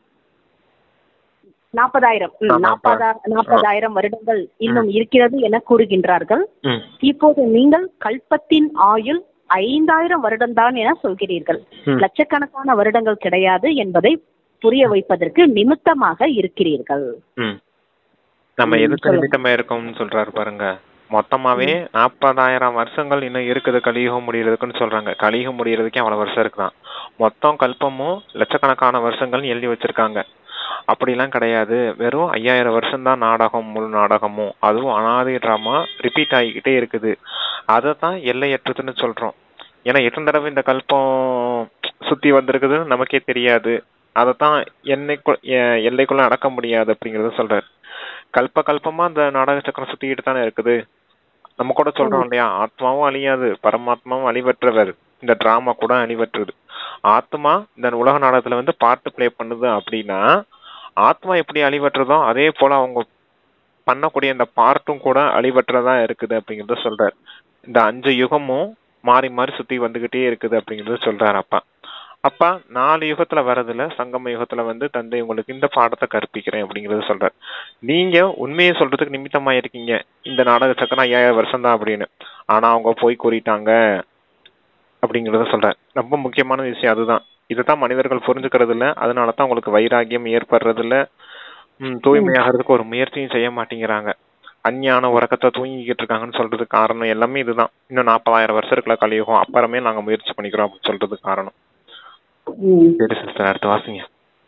நாற்பதாயிரம் ம், ஆமா, நாற்பதா- நாற்பதாயிரம் வருடங்கள் இன்னும் இருக்கிறது என கூறுகின்றார்கள் ம் இப்போது நீங்கள் கல்பத்தின் ஆயுள் ஐந்தாயிரம் வருடம்தான் என சொல்கிறீர்கள் ம். லட்சக்கணக்கான வருடங்கள் கிடையாது என்பதை புரிய வைப்பதற்கு நிமித்தமாக இருக்கிறீர்கள் ம் நம்ம ம், எதுக்கு சொல்லுங்க. நிமித்தமா இருக்கோம்னு சொல்றாரு பாருங்க மொத்தமாவே நாற்பதாயிரம் வருஷங்கள் இன்னும் இருக்குது கலியுகம் முடியறதுக்குன்னு சொல்றாங்க கலியுகம் முடியறதுக்கே அவ்வளவு வருஷம் இருக்குதான் மொத்தம் கல்பமும் லட்சக்கணக்கான வருஷங்கள் எழுதி வச்சிருக்காங்க அப்படிலாம் கிடையாது வெறும் ஐயாயிரம் வருஷம் தான் நாடகம் முழு நாடகமும் அதுவும் அனாதி ட்ராமா ரிப்பீட் ஆகிக்கிட்டே இருக்குது அதை தான் எல்லையற்றதுன்னு சொல்றோம் ஏன்னா எத்தனை தடவை இந்த கல்பம் சுத்தி வந்திருக்குதுன்னு நமக்கே தெரியாது அதைத்தான் என்னைக்கு எ- எல்லைக்குள்ள அடக்க முடியாது அப்படிங்கறத சொல்றாரு கல்ப கல்பமா அந்த நாடக சக்கரம் சுத்திக்கிட்டு தானே இருக்குது நம்ம கூட சொல்றோம் இல்லையா ஆத்மாவும் அழியாது பரமாத்மாவும் அழிவற்றவர் இந்த டிராமா கூட அழிவற்றது ஆத்மா இந்த உலக நாடகத்துல வந்து பார்ட் ப்ளே பண்ணுது அப்படின்னா ஆத்மா எப்படி அழிவற்றதோ அதே போல அவங்க பண்ணக்கூடிய இந்த பார்ட்டும் கூட அழிவற்றதா இருக்குது அப்படிங்கறத சொல்றாரு இந்த அஞ்சு யுகமும் மாறி மாறி சுத்தி வந்துகிட்டே இருக்குது அப்படிங்கறத சொல்றாரு அப்பா அப்பா நாலு யுகத்துல வரதுல சங்கம யுகத்துல வந்து தந்தை உங்களுக்கு இந்த பாடத்தை கற்பிக்கிறேன் அப்படிங்கறத சொல்றாரு நீங்க உண்மையை சொல்றதுக்கு நிமித்தமா இருக்கீங்க இந்த நாடக சக்கரம் ஐயாயிரம் வருஷம் தான் அப்படின்னு ஆனா அவங்க போய் கூறிட்டாங்க அப்படிங்கறத சொல்றாரு ரொம்ப முக்கியமான விஷயம் அதுதான் இதுதான் மனிதர்கள் புரிஞ்சுக்கிறது இல்ல அதனால தான் உங்களுக்கு வைராகியம் ஏற்படுறது இல்ல ம், தூய்மையாகிறதுக்கு ஒரு முயற்சியும் செய்ய மாட்டேங்கிறாங்க அஞ்ஞான உறக்கத்தை தூங்கிக்கிட்டு இருக்காங்கன்னு சொல்றதுக்கு காரணம் எல்லாமே இதுதான் இன்னும் நாற்பதாயிரம் வருஷம் இருக்கல கலியுகம் அப்புறமே நாங்க முயற்சி பண்ணிக்கிறோம் அப்படின்னு சொல்றதுக்கு காரணம் ம் சரி சிஸ்டர் அடுத்து வாசிங்க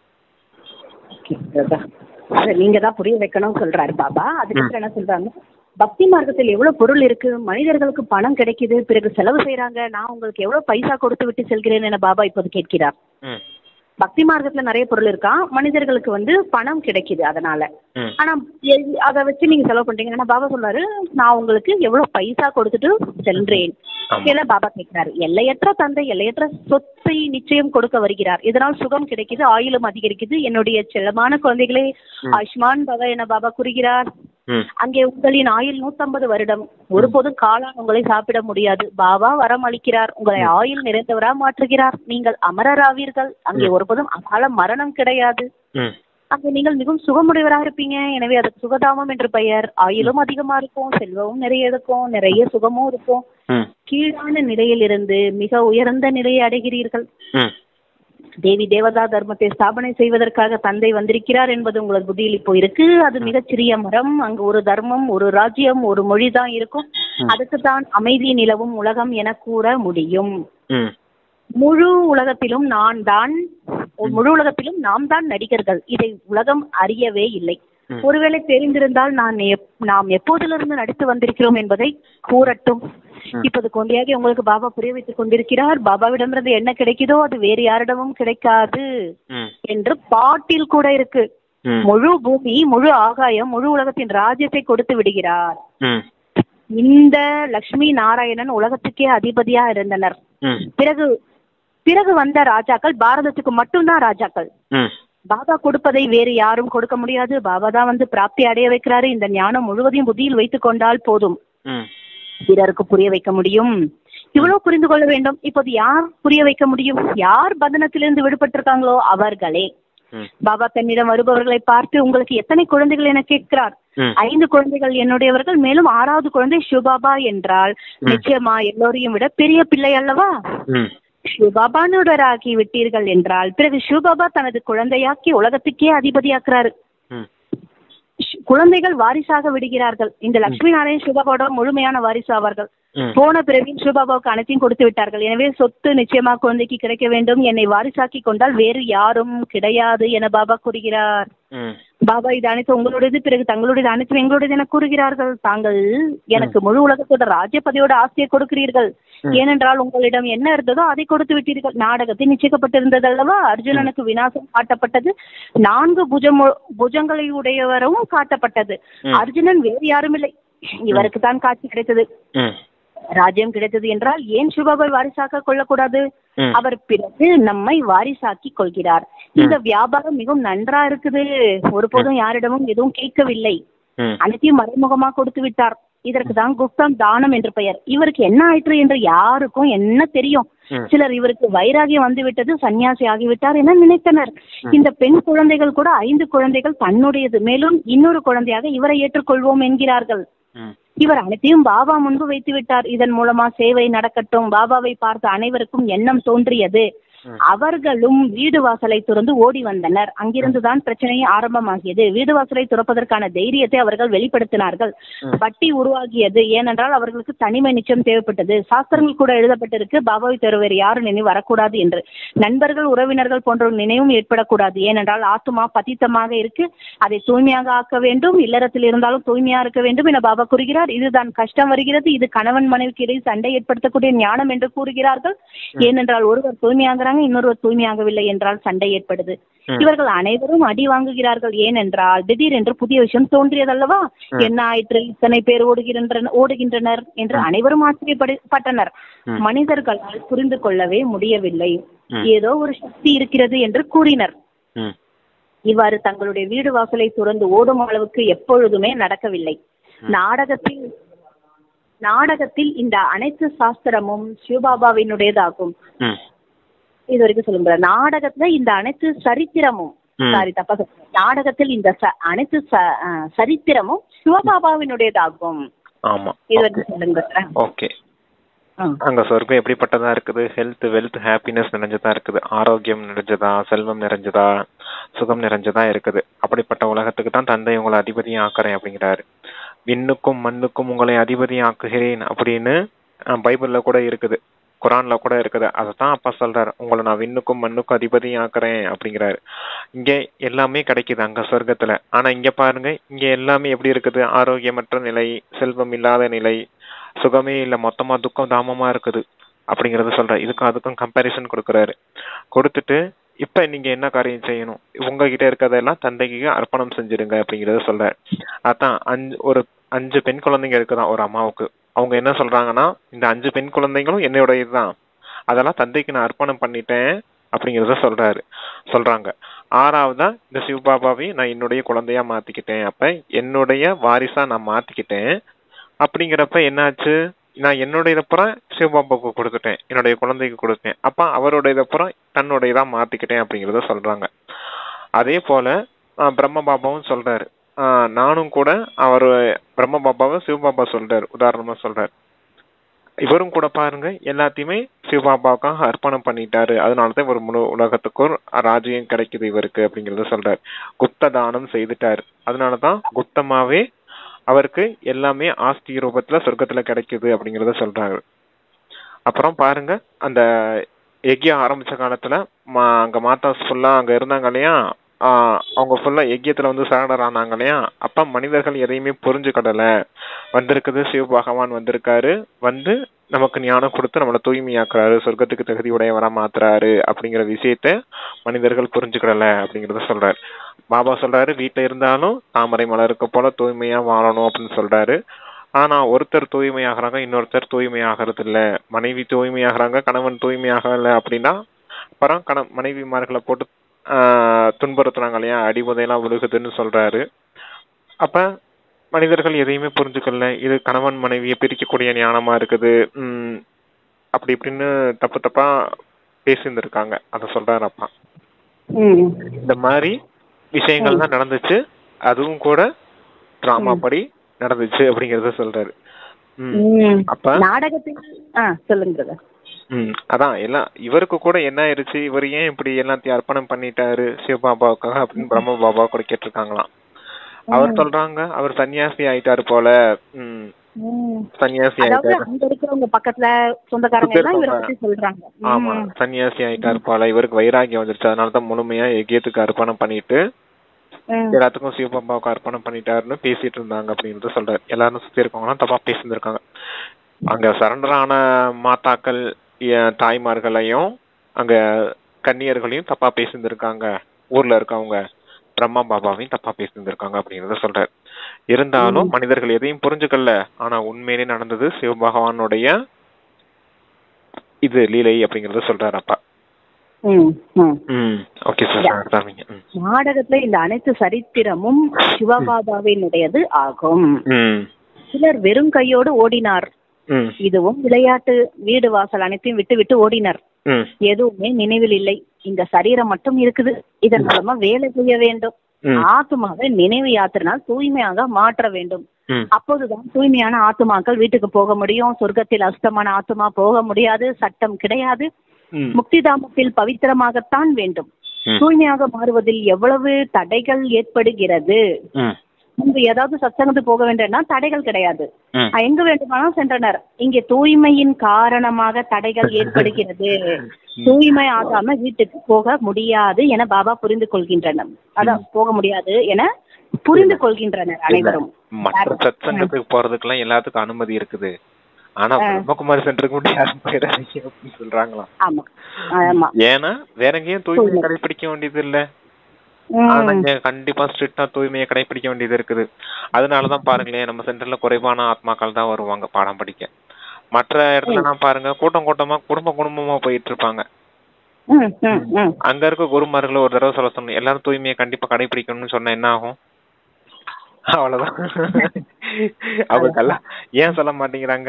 ஓகே பாபா அதை நீங்க தான் புரிய வைக்கணும் சொல்றாரு பாபா அதுக்கப்புறம் என்ன சொல்றாங்க பக்தி மார்க்கத்தில் எவ்வளவு பொருள் இருக்கு மனிதர்களுக்கு பணம் கிடைக்குது பிறகு செலவு செய்யறாங்க நான் உங்களுக்கு எவ்வளவு பைசா கொடுத்து விட்டு செல்கிறேன் என பாபா இப்போது கேட்கிறார் ம் பக்தி மார்க்கத்துல நிறைய பொருள் இருக்கா மனிதர்களுக்கு வந்து பணம் கிடைக்குது அதனால ம் ஆனா எ- அதை வச்சு நீங்க செலவு பண்றீங்க ஆனா பாபா சொல்றாரு நான் உங்களுக்கு எவ்வளவு பைசா கொடுத்துட்டு சென்றேன் ஆமா. எல்லாம் பாபா கேட்கிறாரு எல்லையற்ற தந்தை எல்லையற்ற சொத்தை நிச்சயம் கொடுக்க வருகிறார் இதனால் சுகம் கிடைக்குது ஆயுளும் அதிகரிக்குது என்னுடைய செல்லமான குழந்தைகளே ஆயுஷ்மான் பவ என பாபா கூறுகிறார் ம் அங்கே உங்களின் ஆயுள் நூத்தம்பது வருடம் ஒருபோதும் காளான் உங்களை சாப்பிட முடியாது பாபா வரம் அளிக்கிறார் உங்களை ஆயுள் நிறைந்தவரா மாற்றுகிறார் நீங்கள் அமரராவீர்கள் அங்கே ஒருபோதும் அகால மரணம் கிடையாது ம் அங்கே நீங்கள் மிகவும் சுகமுடையவராக இருப்பீங்க எனவே அதுக்கு சுகதாமம் என்று பெயர் ஆயுளும் அதிகமா இருக்கும் செல்வமும் நிறைய இருக்கும் நிறைய சுகமும் இருக்கும் ம் கீழான நிலையிலிருந்து மிக உயர்ந்த நிலையை அடைகிறீர்கள் ம் தேவி தேவதா தர்மத்தை ஸ்தாபனை செய்வதற்காக தந்தை வந்திருக்கிறார் என்பது உங்களுக்கு புத்தியில் இப்போ இருக்கு அது மிகச்சிறிய மரம் அங்கு ஒரு தர்மம் ஒரு ராஜ்யம் ஒரு மொழி தான் இருக்கும் அதுக்கு தான் அமைதி நிலவும் உலகம் என கூற முடியும் ம் முழு உலகத்திலும் நான் தான் முழு உலகத்திலும் நாம் தான் நடிகர்கள் இதை உலகம் அறியவே இல்லை ம். ஒருவேளை தெரிந்திருந்தால் நான் எப்- நாம் எப்போதிலிருந்து நடித்து வந்திருக்கிறோம் என்பதை கூறட்டும் இப்போது கொண்டியாகி உங்களுக்கு பாபா புரிய வைத்துக் கொண்டிருக்கிறார் பாபாவிடமிருந்து என்ன கிடைக்குதோ அது வேறு யாரிடமும் கிடைக்காது ம் என்று பாட்டில் கூட இருக்கு ம் முழு பூமி முழு ஆகாயம் முழு உலகத்தின் ராஜ்யத்தை கொடுத்து விடுகிறார் ம் இந்த லக்ஷ்மி நாராயணன் உலகத்துக்கே அதிபதியா இருந்தனர் ம் பிறகு பிறகு வந்த ராஜாக்கள் பாரதத்துக்கு மட்டும்தான் ராஜாக்கள் ம் பாபா கொடுப்பதை வேறு யாரும் கொடுக்க முடியாது பாபா தான் வந்து பிராப்தி அடைய வைக்கிறாரு இந்த ஞானம் முழுவதையும் புத்தியில் வைத்துக் கொண்டால் போதும் ம் பிறருக்கு புரிய வைக்க முடியும் இவ்வளவு புரிந்து கொள்ள வேண்டும் இப்போது யார் புரிய வைக்க முடியும் யார் பந்தனத்திலிருந்து விடுபட்டிருக்காங்களோ அவர்களே ம் பாபா தன்னிடம் வருபவர்களை பார்த்து உங்களுக்கு எத்தனை குழந்தைகள் என கேட்கிறார் ம் ஐந்து குழந்தைகள் என்னுடையவர்கள் மேலும் ஆறாவது குழந்தை சிவபாபா என்றால் நிச்சயமா எல்லோரையும் விட பெரிய பிள்ளை அல்லவா ம் சிவபாபானுடராகி விட்டீர்கள் என்றால் பிறகு சிவபாபா தனது குழந்தையாக்கி உலகத்துக்கே அதிபதியாக்குறாரு ம் ஷ்- குழந்தைகள் வாரிசாக விடுகிறார்கள் இந்த லட்சுமி நாராயண் சிவபாபாவோட முழுமையான வாரிசு ஆவார்கள் ம் போன பிறவியில் சிவபாபாவுக்கு அனைத்தையும் கொடுத்து விட்டார்கள் எனவே சொத்து நிச்சயமா குழந்தைக்கு கிடைக்க வேண்டும் என்னை வாரிசாக்கி கொண்டால் வேறு யாரும் கிடையாது என பாபா கூறுகிறார் ம் பாபா இது அனைத்து உங்களுடையது பிறகு தங்களுடையது அனைத்தும் எங்களுடையது என கூறுகிறார்கள் தாங்கள் எனக்கு முழு உலகத்தோட ராஜ்யபதியோட ஆசையை கொடுக்கிறீர்கள் ஏனென்றால் உங்களிடம் என்ன இருந்ததோ அதை கொடுத்து விட்டீர்கள் நாடகத்தில் நிச்சயிக்கப்பட்டிருந்தது அல்லவா அர்ஜுனனுக்கு விநாசம் காட்டப்பட்டது நான்கு புஜம் புஜங்களை உடையவரும் காட்டப்பட்டது அர்ஜுனன் வேறு யாரும் இல்லை இவருக்கு தான் காட்சி கிடைத்தது ம் ராஜ்யம் கிடைத்தது என்றால் ஏன் சிவபாபை வாரிசாக்க கொள்ளக்கூடாது ம். அவர் பிறகு நம்மை வாரிசாக்கி கொள்கிறார் இந்த வியாபாரம் மிகவும் நன்றா இருக்குது ஒருபோதும் யாரிடமும் எதுவும் கேட்கவில்லை ம் அனைத்தையும் மறைமுகமா கொடுத்து விட்டார் இதற்கு தான் குப்தம் தானம் என்று பெயர் இவருக்கு என்ன ஆயிற்று என்று யாருக்கும் என்ன தெரியும் ம். சிலர் இவருக்கு வைராகியம் வந்து விட்டது சன்னியாசி ஆகிவிட்டார் என நினைத்தனர் இந்த பெண் குழந்தைகள் கூட ஐந்து குழந்தைகள் தன்னுடையது மேலும் இன்னொரு குழந்தையாக இவரை ஏற்றுக்கொள்வோம் என்கிறார்கள் ம் இவர் அனைத்தையும் பாபா முன்பு வைத்து விட்டார் இதன் மூலமா சேவை நடக்கட்டும் பாபாவை பார்த்த அனைவருக்கும் எண்ணம் தோன்றியது அவர்களும் வீடு வாசலை துறந்து ஓடி வந்தனர் அங்கிருந்துதான் பிரச்சனை ஆரம்பமாகியது வீடு வாசலை துறப்பதற்கான தைரியத்தை அவர்கள் வெளிப்படுத்தினார்கள் பட்டி உருவாகியது ஏனென்றால் அவர்களுக்கு தனிமை நிச்சயம் தேவைப்பட்டது சாஸ்திரங்கள் கூட எழுதப்பட்டிருக்கு பாபாவை தவிர வேறு யாரும் நினைவு வரக்கூடாது என்று நண்பர்கள் உறவினர்கள் போன்ற நினைவும் ஏற்படக்கூடாது ஏனென்றால் ஆத்துமா பதித்தமாக இருக்கு அதை தூய்மையாக ஆக்க வேண்டும் இல்லறத்தில் இருந்தாலும் தூய்மையா இருக்க வேண்டும் என பாபா கூறுகிறார் இதுதான் கஷ்டம் வருகிறது இது கணவன் மனைவிக்கு இடையே சண்டை ஏற்படுத்தக்கூடிய ஞானம் என்று கூறுகிறார்கள் ஏனென்றால் ஒருவர் தூய்மையாகிறாங்க இன்னொருவர் தூய்மையாகவில்லை என்றால் சண்டை ஏற்படுது இவர்கள் அனைவரும் அடி வாங்குகிறார்கள் ஏனென்றால் திடீரென்று புதிய விஷயம் தோன்றியதல்லவா என்ன ஆயிற்று இத்தனை பேர் ஓடுகின்றனர் ஓடுகின்றனர் என்று அனைவரும் ஆச்சரியப்பட்டனர் மனிதர்களால் புரிந்து கொள்ளவே முடியவில்லை ஏதோ ஒரு சக்தி இருக்கிறது என்று கூறினர் ம் இவ்வாறு தங்களுடைய வீடு வாசலை துறந்து ஓடும் அளவுக்கு எப்பொழுதுமே நடக்கவில்லை நாடகத்தில் நாடகத்தில் இந்த அனைத்து சாஸ்திரமும் சிவபாபாவினுடையதாகும் ம் இது வரைக்கும் சொல்லுங்க நாடகத்துல இந்த அனைத்து சரித்திரமும் ம். சாரி தப்பா சொல்றேன். நாடகத்தில் இந்த ச- அனைத்து ச- ஆ, சரித்திரமும் சிவபாபாவினுடையதாகும் ஆமா இது வரைக்கும் சொல்லுங்க சார். ஓகே ஆ. அங்க சொர்க்கம் எப்படிப்பட்டதா இருக்குது ஹெல்த் வெல்த் ஹாப்பினஸ் நிறைஞ்சதா இருக்குது ஆரோக்கியம் நிறைஞ்சதா செல்வம் நிறைஞ்சதா சுகம் நிறைஞ்சதா இருக்குது அப்படிப்பட்ட உலகத்துக்கு தான் தந்தை உங்களை அதிபதி ஆக்குறேன் அப்படிங்கிறாரு விண்ணுக்கும் மண்ணுக்கும் உங்களை அதிபதி ஆக்குகிறேன் அப்படின்னு அஹ், பைபிள்ல கூட இருக்குது குரான்ல கூட இருக்குது அதைத்தான் அப்பா சொல்றாரு உங்களை நான் விண்ணுக்கும் மண்ணுக்கும் அதிபதி ஆக்குறேன் அப்படிங்கிறாரு இங்க எல்லாமே கிடைக்குது அங்க சொர்க்கத்துல ஆனா இங்க பாருங்க இங்க எல்லாமே எப்படி இருக்குது ஆரோக்கியமற்ற நிலை செல்வம் இல்லாத நிலை சுகமே இல்ல மொத்தமா துக்கம் தாமமா இருக்குது அப்படிங்கறத சொல்ற இதுக்கும் அதுக்கும் கம்பேரிசன் கொடுக்கறாரு கொடுத்துட்டு இப்ப நீங்க என்ன காரியம் செய்யணும் உங்ககிட்ட இருக்கிறதெல்லாம் தந்தைக்கு அர்ப்பணம் செஞ்சிருங்க அப்படிங்கறத சொல்றாரு அதான் அஞ்சு ஒரு அஞ்சு பெண் குழந்தைங்க இருக்குதான் ஒரு அம்மாவுக்கு அவங்க என்ன சொல்றாங்கன்னா இந்த அஞ்சு பெண் குழந்தைங்களும் என்னுடைய இதுதான் அதெல்லாம் தந்தைக்கு நான் அர்ப்பணம் பண்ணிட்டேன் அப்படிங்கறத சொல்றாரு சொல்றாங்க ஆறாவதா இந்த சிவபாபாவை நான் என்னுடைய குழந்தையா மாத்திக்கிட்டேன் அப்ப என்னுடைய வாரிசா நான் மாத்திக்கிட்டேன் அப்படிங்கிறப்ப என்னாச்சு நான் என்னுடைய புறம் சிவபாபாவுக்கு கொடுத்துட்டேன் என்னுடைய குழந்தைக்கு கொடுத்தேன் அப்ப அவருடைய புறம் தன்னுடையதா மாத்திக்கிட்டேன் அப்படிங்கறத சொல்றாங்க அதே போல ஆஹ் பிரம்ம பாபாவும் சொல்றாரு ஆஹ் நானும் கூட அவர் பிரம்ம பாபாவை சிவபாபா சொல்றாரு உதாரணமா சொல்றாரு இவரும் கூட பாருங்க எல்லாத்தையுமே சிவபாபாவுக்காக அர்ப்பணம் பண்ணிட்டாரு அதனாலதான் இவர் முழு உலகத்துக்கு ஒரு ராஜ்யம் கிடைக்குது இவருக்கு அப்படிங்கறத சொல்றாரு குப்த தானம் செய்துட்டாரு அதனாலதான் குப்தமாவே அவருக்கு எல்லாமே ஆஸ்தி ரூபத்துல சொர்க்கத்துல கிடைக்குது அப்படிங்கறத சொல்றாங்க அப்புறம் பாருங்க அந்த எக்கியம் ஆரம்பிச்ச காலத்துல மா- அங்க மாதாஸ் ஃபுல்லா அங்க இருந்தாங்க இல்லையா ஆஹ் அவங்க ஃபுல்லா எக்கியத்துல வந்து சரண்டர் ஆனாங்க இல்லையா அப்ப மனிதர்கள் எதையுமே புரிஞ்சுக்கிடல வந்திருக்குது சிவ பகவான் வந்திருக்காரு வந்து நமக்கு ஞானம் கொடுத்து நம்மளை தூய்மையாக்குறாரு சொர்க்கத்துக்கு தகுதி உடையவரா மாத்துறாரு அப்படிங்கிற விஷயத்த மனிதர்கள் புரிஞ்சுக்கிடல அப்படிங்கறத சொல்றாரு பாபா சொல்றாரு வீட்டுல இருந்தாலும் தாமரை மலருக்கு போல தூய்மையா வாழணும் அப்படின்னு சொல்றாரு ஆனா ஒருத்தர் தூய்மையாகிறாங்க இன்னொருத்தர் தூய்மையாகிறது இல்ல மனைவி தூய்மையாகிறாங்க கணவன் தூய்மையாகல அப்படின்னா அப்புறம் கண மனைவிமார்களை போட்டு ஆஹ் துன்புறுத்துறாங்க இல்லையா அடிபதையெல்லாம் விழுகுதுன்னு சொல்றாரு அப்ப மனிதர்கள் எதையுமே புரிஞ்சுக்கல இது கணவன் மனைவியை பிரிக்கக்கூடிய ஞானமா இருக்குது உம் அப்படி இப்படின்னு தப்பு தப்பா பேசியிருந்திருக்காங்க அத சொல்றாரு அப்பா ம். இந்த மாதிரி விஷயங்கள் தான் நடந்துச்சு அதுவும் கூட டிராமா படி நடந்துச்சு அப்படிங்கறத சொல்றாரு ம். ம். அப்ப நாடகத்தில் ஆ சொல்லுங்க brother. ம் அதான் எல்லாம் இவருக்கு கூட என்ன ஆயிருச்சு இவர் ஏன் இப்படி எல்லாத்தையும் அர்ப்பணம் பண்ணிட்டாரு சிவபாபாவுக்காக அப்படின்னு பிரம்ம பாபா கூட கேட்டிருக்காங்களாம் அவர் சொல்றாங்க அவர் சன்னியாசி ஆயிட்டாரு போல ம் ம். சன்னியாசி அதாவது ஆயிட்டாரு அங்க இருக்கிறவங்க பக்கத்துல சொந்தக்காரங்க எல்லாம் இவரை பத்தி சொல்றாங்க ஆமா ம். சன்னியாசி ஆயிட்டாரு போல இவருக்கு வைராகியம் வந்துருச்சு அதனாலதான் முழுமையா எக்கியத்துக்கு அர்ப்பணம் பண்ணிட்டு ம். எல்லாத்துக்கும் சிவபாபாவுக்கு அர்ப்பணம் பண்ணிட்டாருன்னு பேசிட்டு இருந்தாங்க அப்படின்றத சொல்றாரு எல்லாரும் சுத்தி இருக்கவங்களாம் தப்பா பேசியிருந்திருக்காங்க அங்க சரண்டர் ஆன மாதாக்கள் எ- தாய்மார்களையும் அங்க கன்னியர்களையும் தப்பா பேசியிருந்திருக்காங்க ஊர்ல இருக்கவங்க பிரம்மா பாபாவையும் தப்பா பேசியிருந்திருக்காங்க அப்படிங்கறத சொல்றாரு இருந்தாலும் மனிதர்கள் எதையும் புரிஞ்சுக்கல ஆனா உண்மையிலே நடந்தது சிவபகவானுடைய இது லீலை அப்படிங்கறத சொல்றாரு அப்பா ம். ம். ம் ஓகே சார் ஆரம்பிங்க ம் நாடகத்துல இந்த அனைத்து சரித்திரமும் சிவபாபாவினுடையது ஆகும் ம் சிலர் வெறும் கையோடு ஓடினார் ம் இதுவும் விளையாட்டு வீடு வாசல் அனைத்தையும் விட்டு விட்டு ஓடினர் ம் எதுவுமே நினைவில் இல்லை இந்த சரீரம் மட்டும் இருக்குது இதன் மூலமா வேலை செய்ய வேண்டும் ம். ஆத்மாவை நினைவு யாத்திரனால் தூய்மையாக மாற்ற வேண்டும் ம் அப்போதுதான் தூய்மையான ஆத்மாக்கள் வீட்டுக்கு போக முடியும் சொர்க்கத்தில் அசுத்தமான ஆத்மா போக முடியாது சட்டம் கிடையாது ம் முக்திதாமத்தில் பவித்திரமாகத்தான் வேண்டும் ம். தூய்மையாக மாறுவதில் எவ்வளவு தடைகள் ஏற்படுகிறது ம் முன்பு ஏதாவது சத்சங்கத்துக்கு போக வேண்டும்னா தடைகள் கிடையாது ம். அஹ் எங்க வேண்டுமானாலும் சென்றனர் இங்கே தூய்மையின் காரணமாக தடைகள் ஏற்படுகிறது தூய்மை ஆகாம வீட்டுக்கு போக முடியாது என பாபா புரிந்து கொள்கின்றனர் அதான் போக முடியாது என புரிந்து கொள்கின்றனர் அனைவரும் மற்ற சத்சங்கத்துக்கு போறதுக்கெல்லாம் எல்லாத்துக்கும் அனுமதி இருக்குது ஆனா பிரம்மகுமாரி சென்டருக்கு மட்டும் யாரும் போயிடாதீங்க அப்படின்னு சொல்றாங்களாம் ஆமா ஆமா ஏன்னா வேற எங்கேயும் தூய்மையை கடைபிடிக்க வேண்டியது இல்ல ம். ஆனா இங்க கண்டிப்பா ஸ்ட்ரிக்டா தூய்மையை கடைபிடிக்க வேண்டியது இருக்குது அதனாலதான் பாருங்களேன் நம்ம சென்டர்ல குறைவான ஆத்மாக்கள் தான் வருவாங்க பாடம் படிக்க மற்ற இடத்துலலாம் பாருங்க கூட்டம் கூட்டமா குடும்ப குடும்பமா போயிட்டு இருப்பாங்க ம் ம் ம் அங்க இருக்க குருமார்களை ஒரு தடவை சொல்ல சொன்னேன் எல்லாரும் தூய்மையை கண்டிப்பா கடைபிடிக்கணும்னு சொன்னா என்ன ஆகும் அவ்வளவுதான் அவங்க கல்ல ஏன் சொல்ல மாட்டேங்கிறாங்க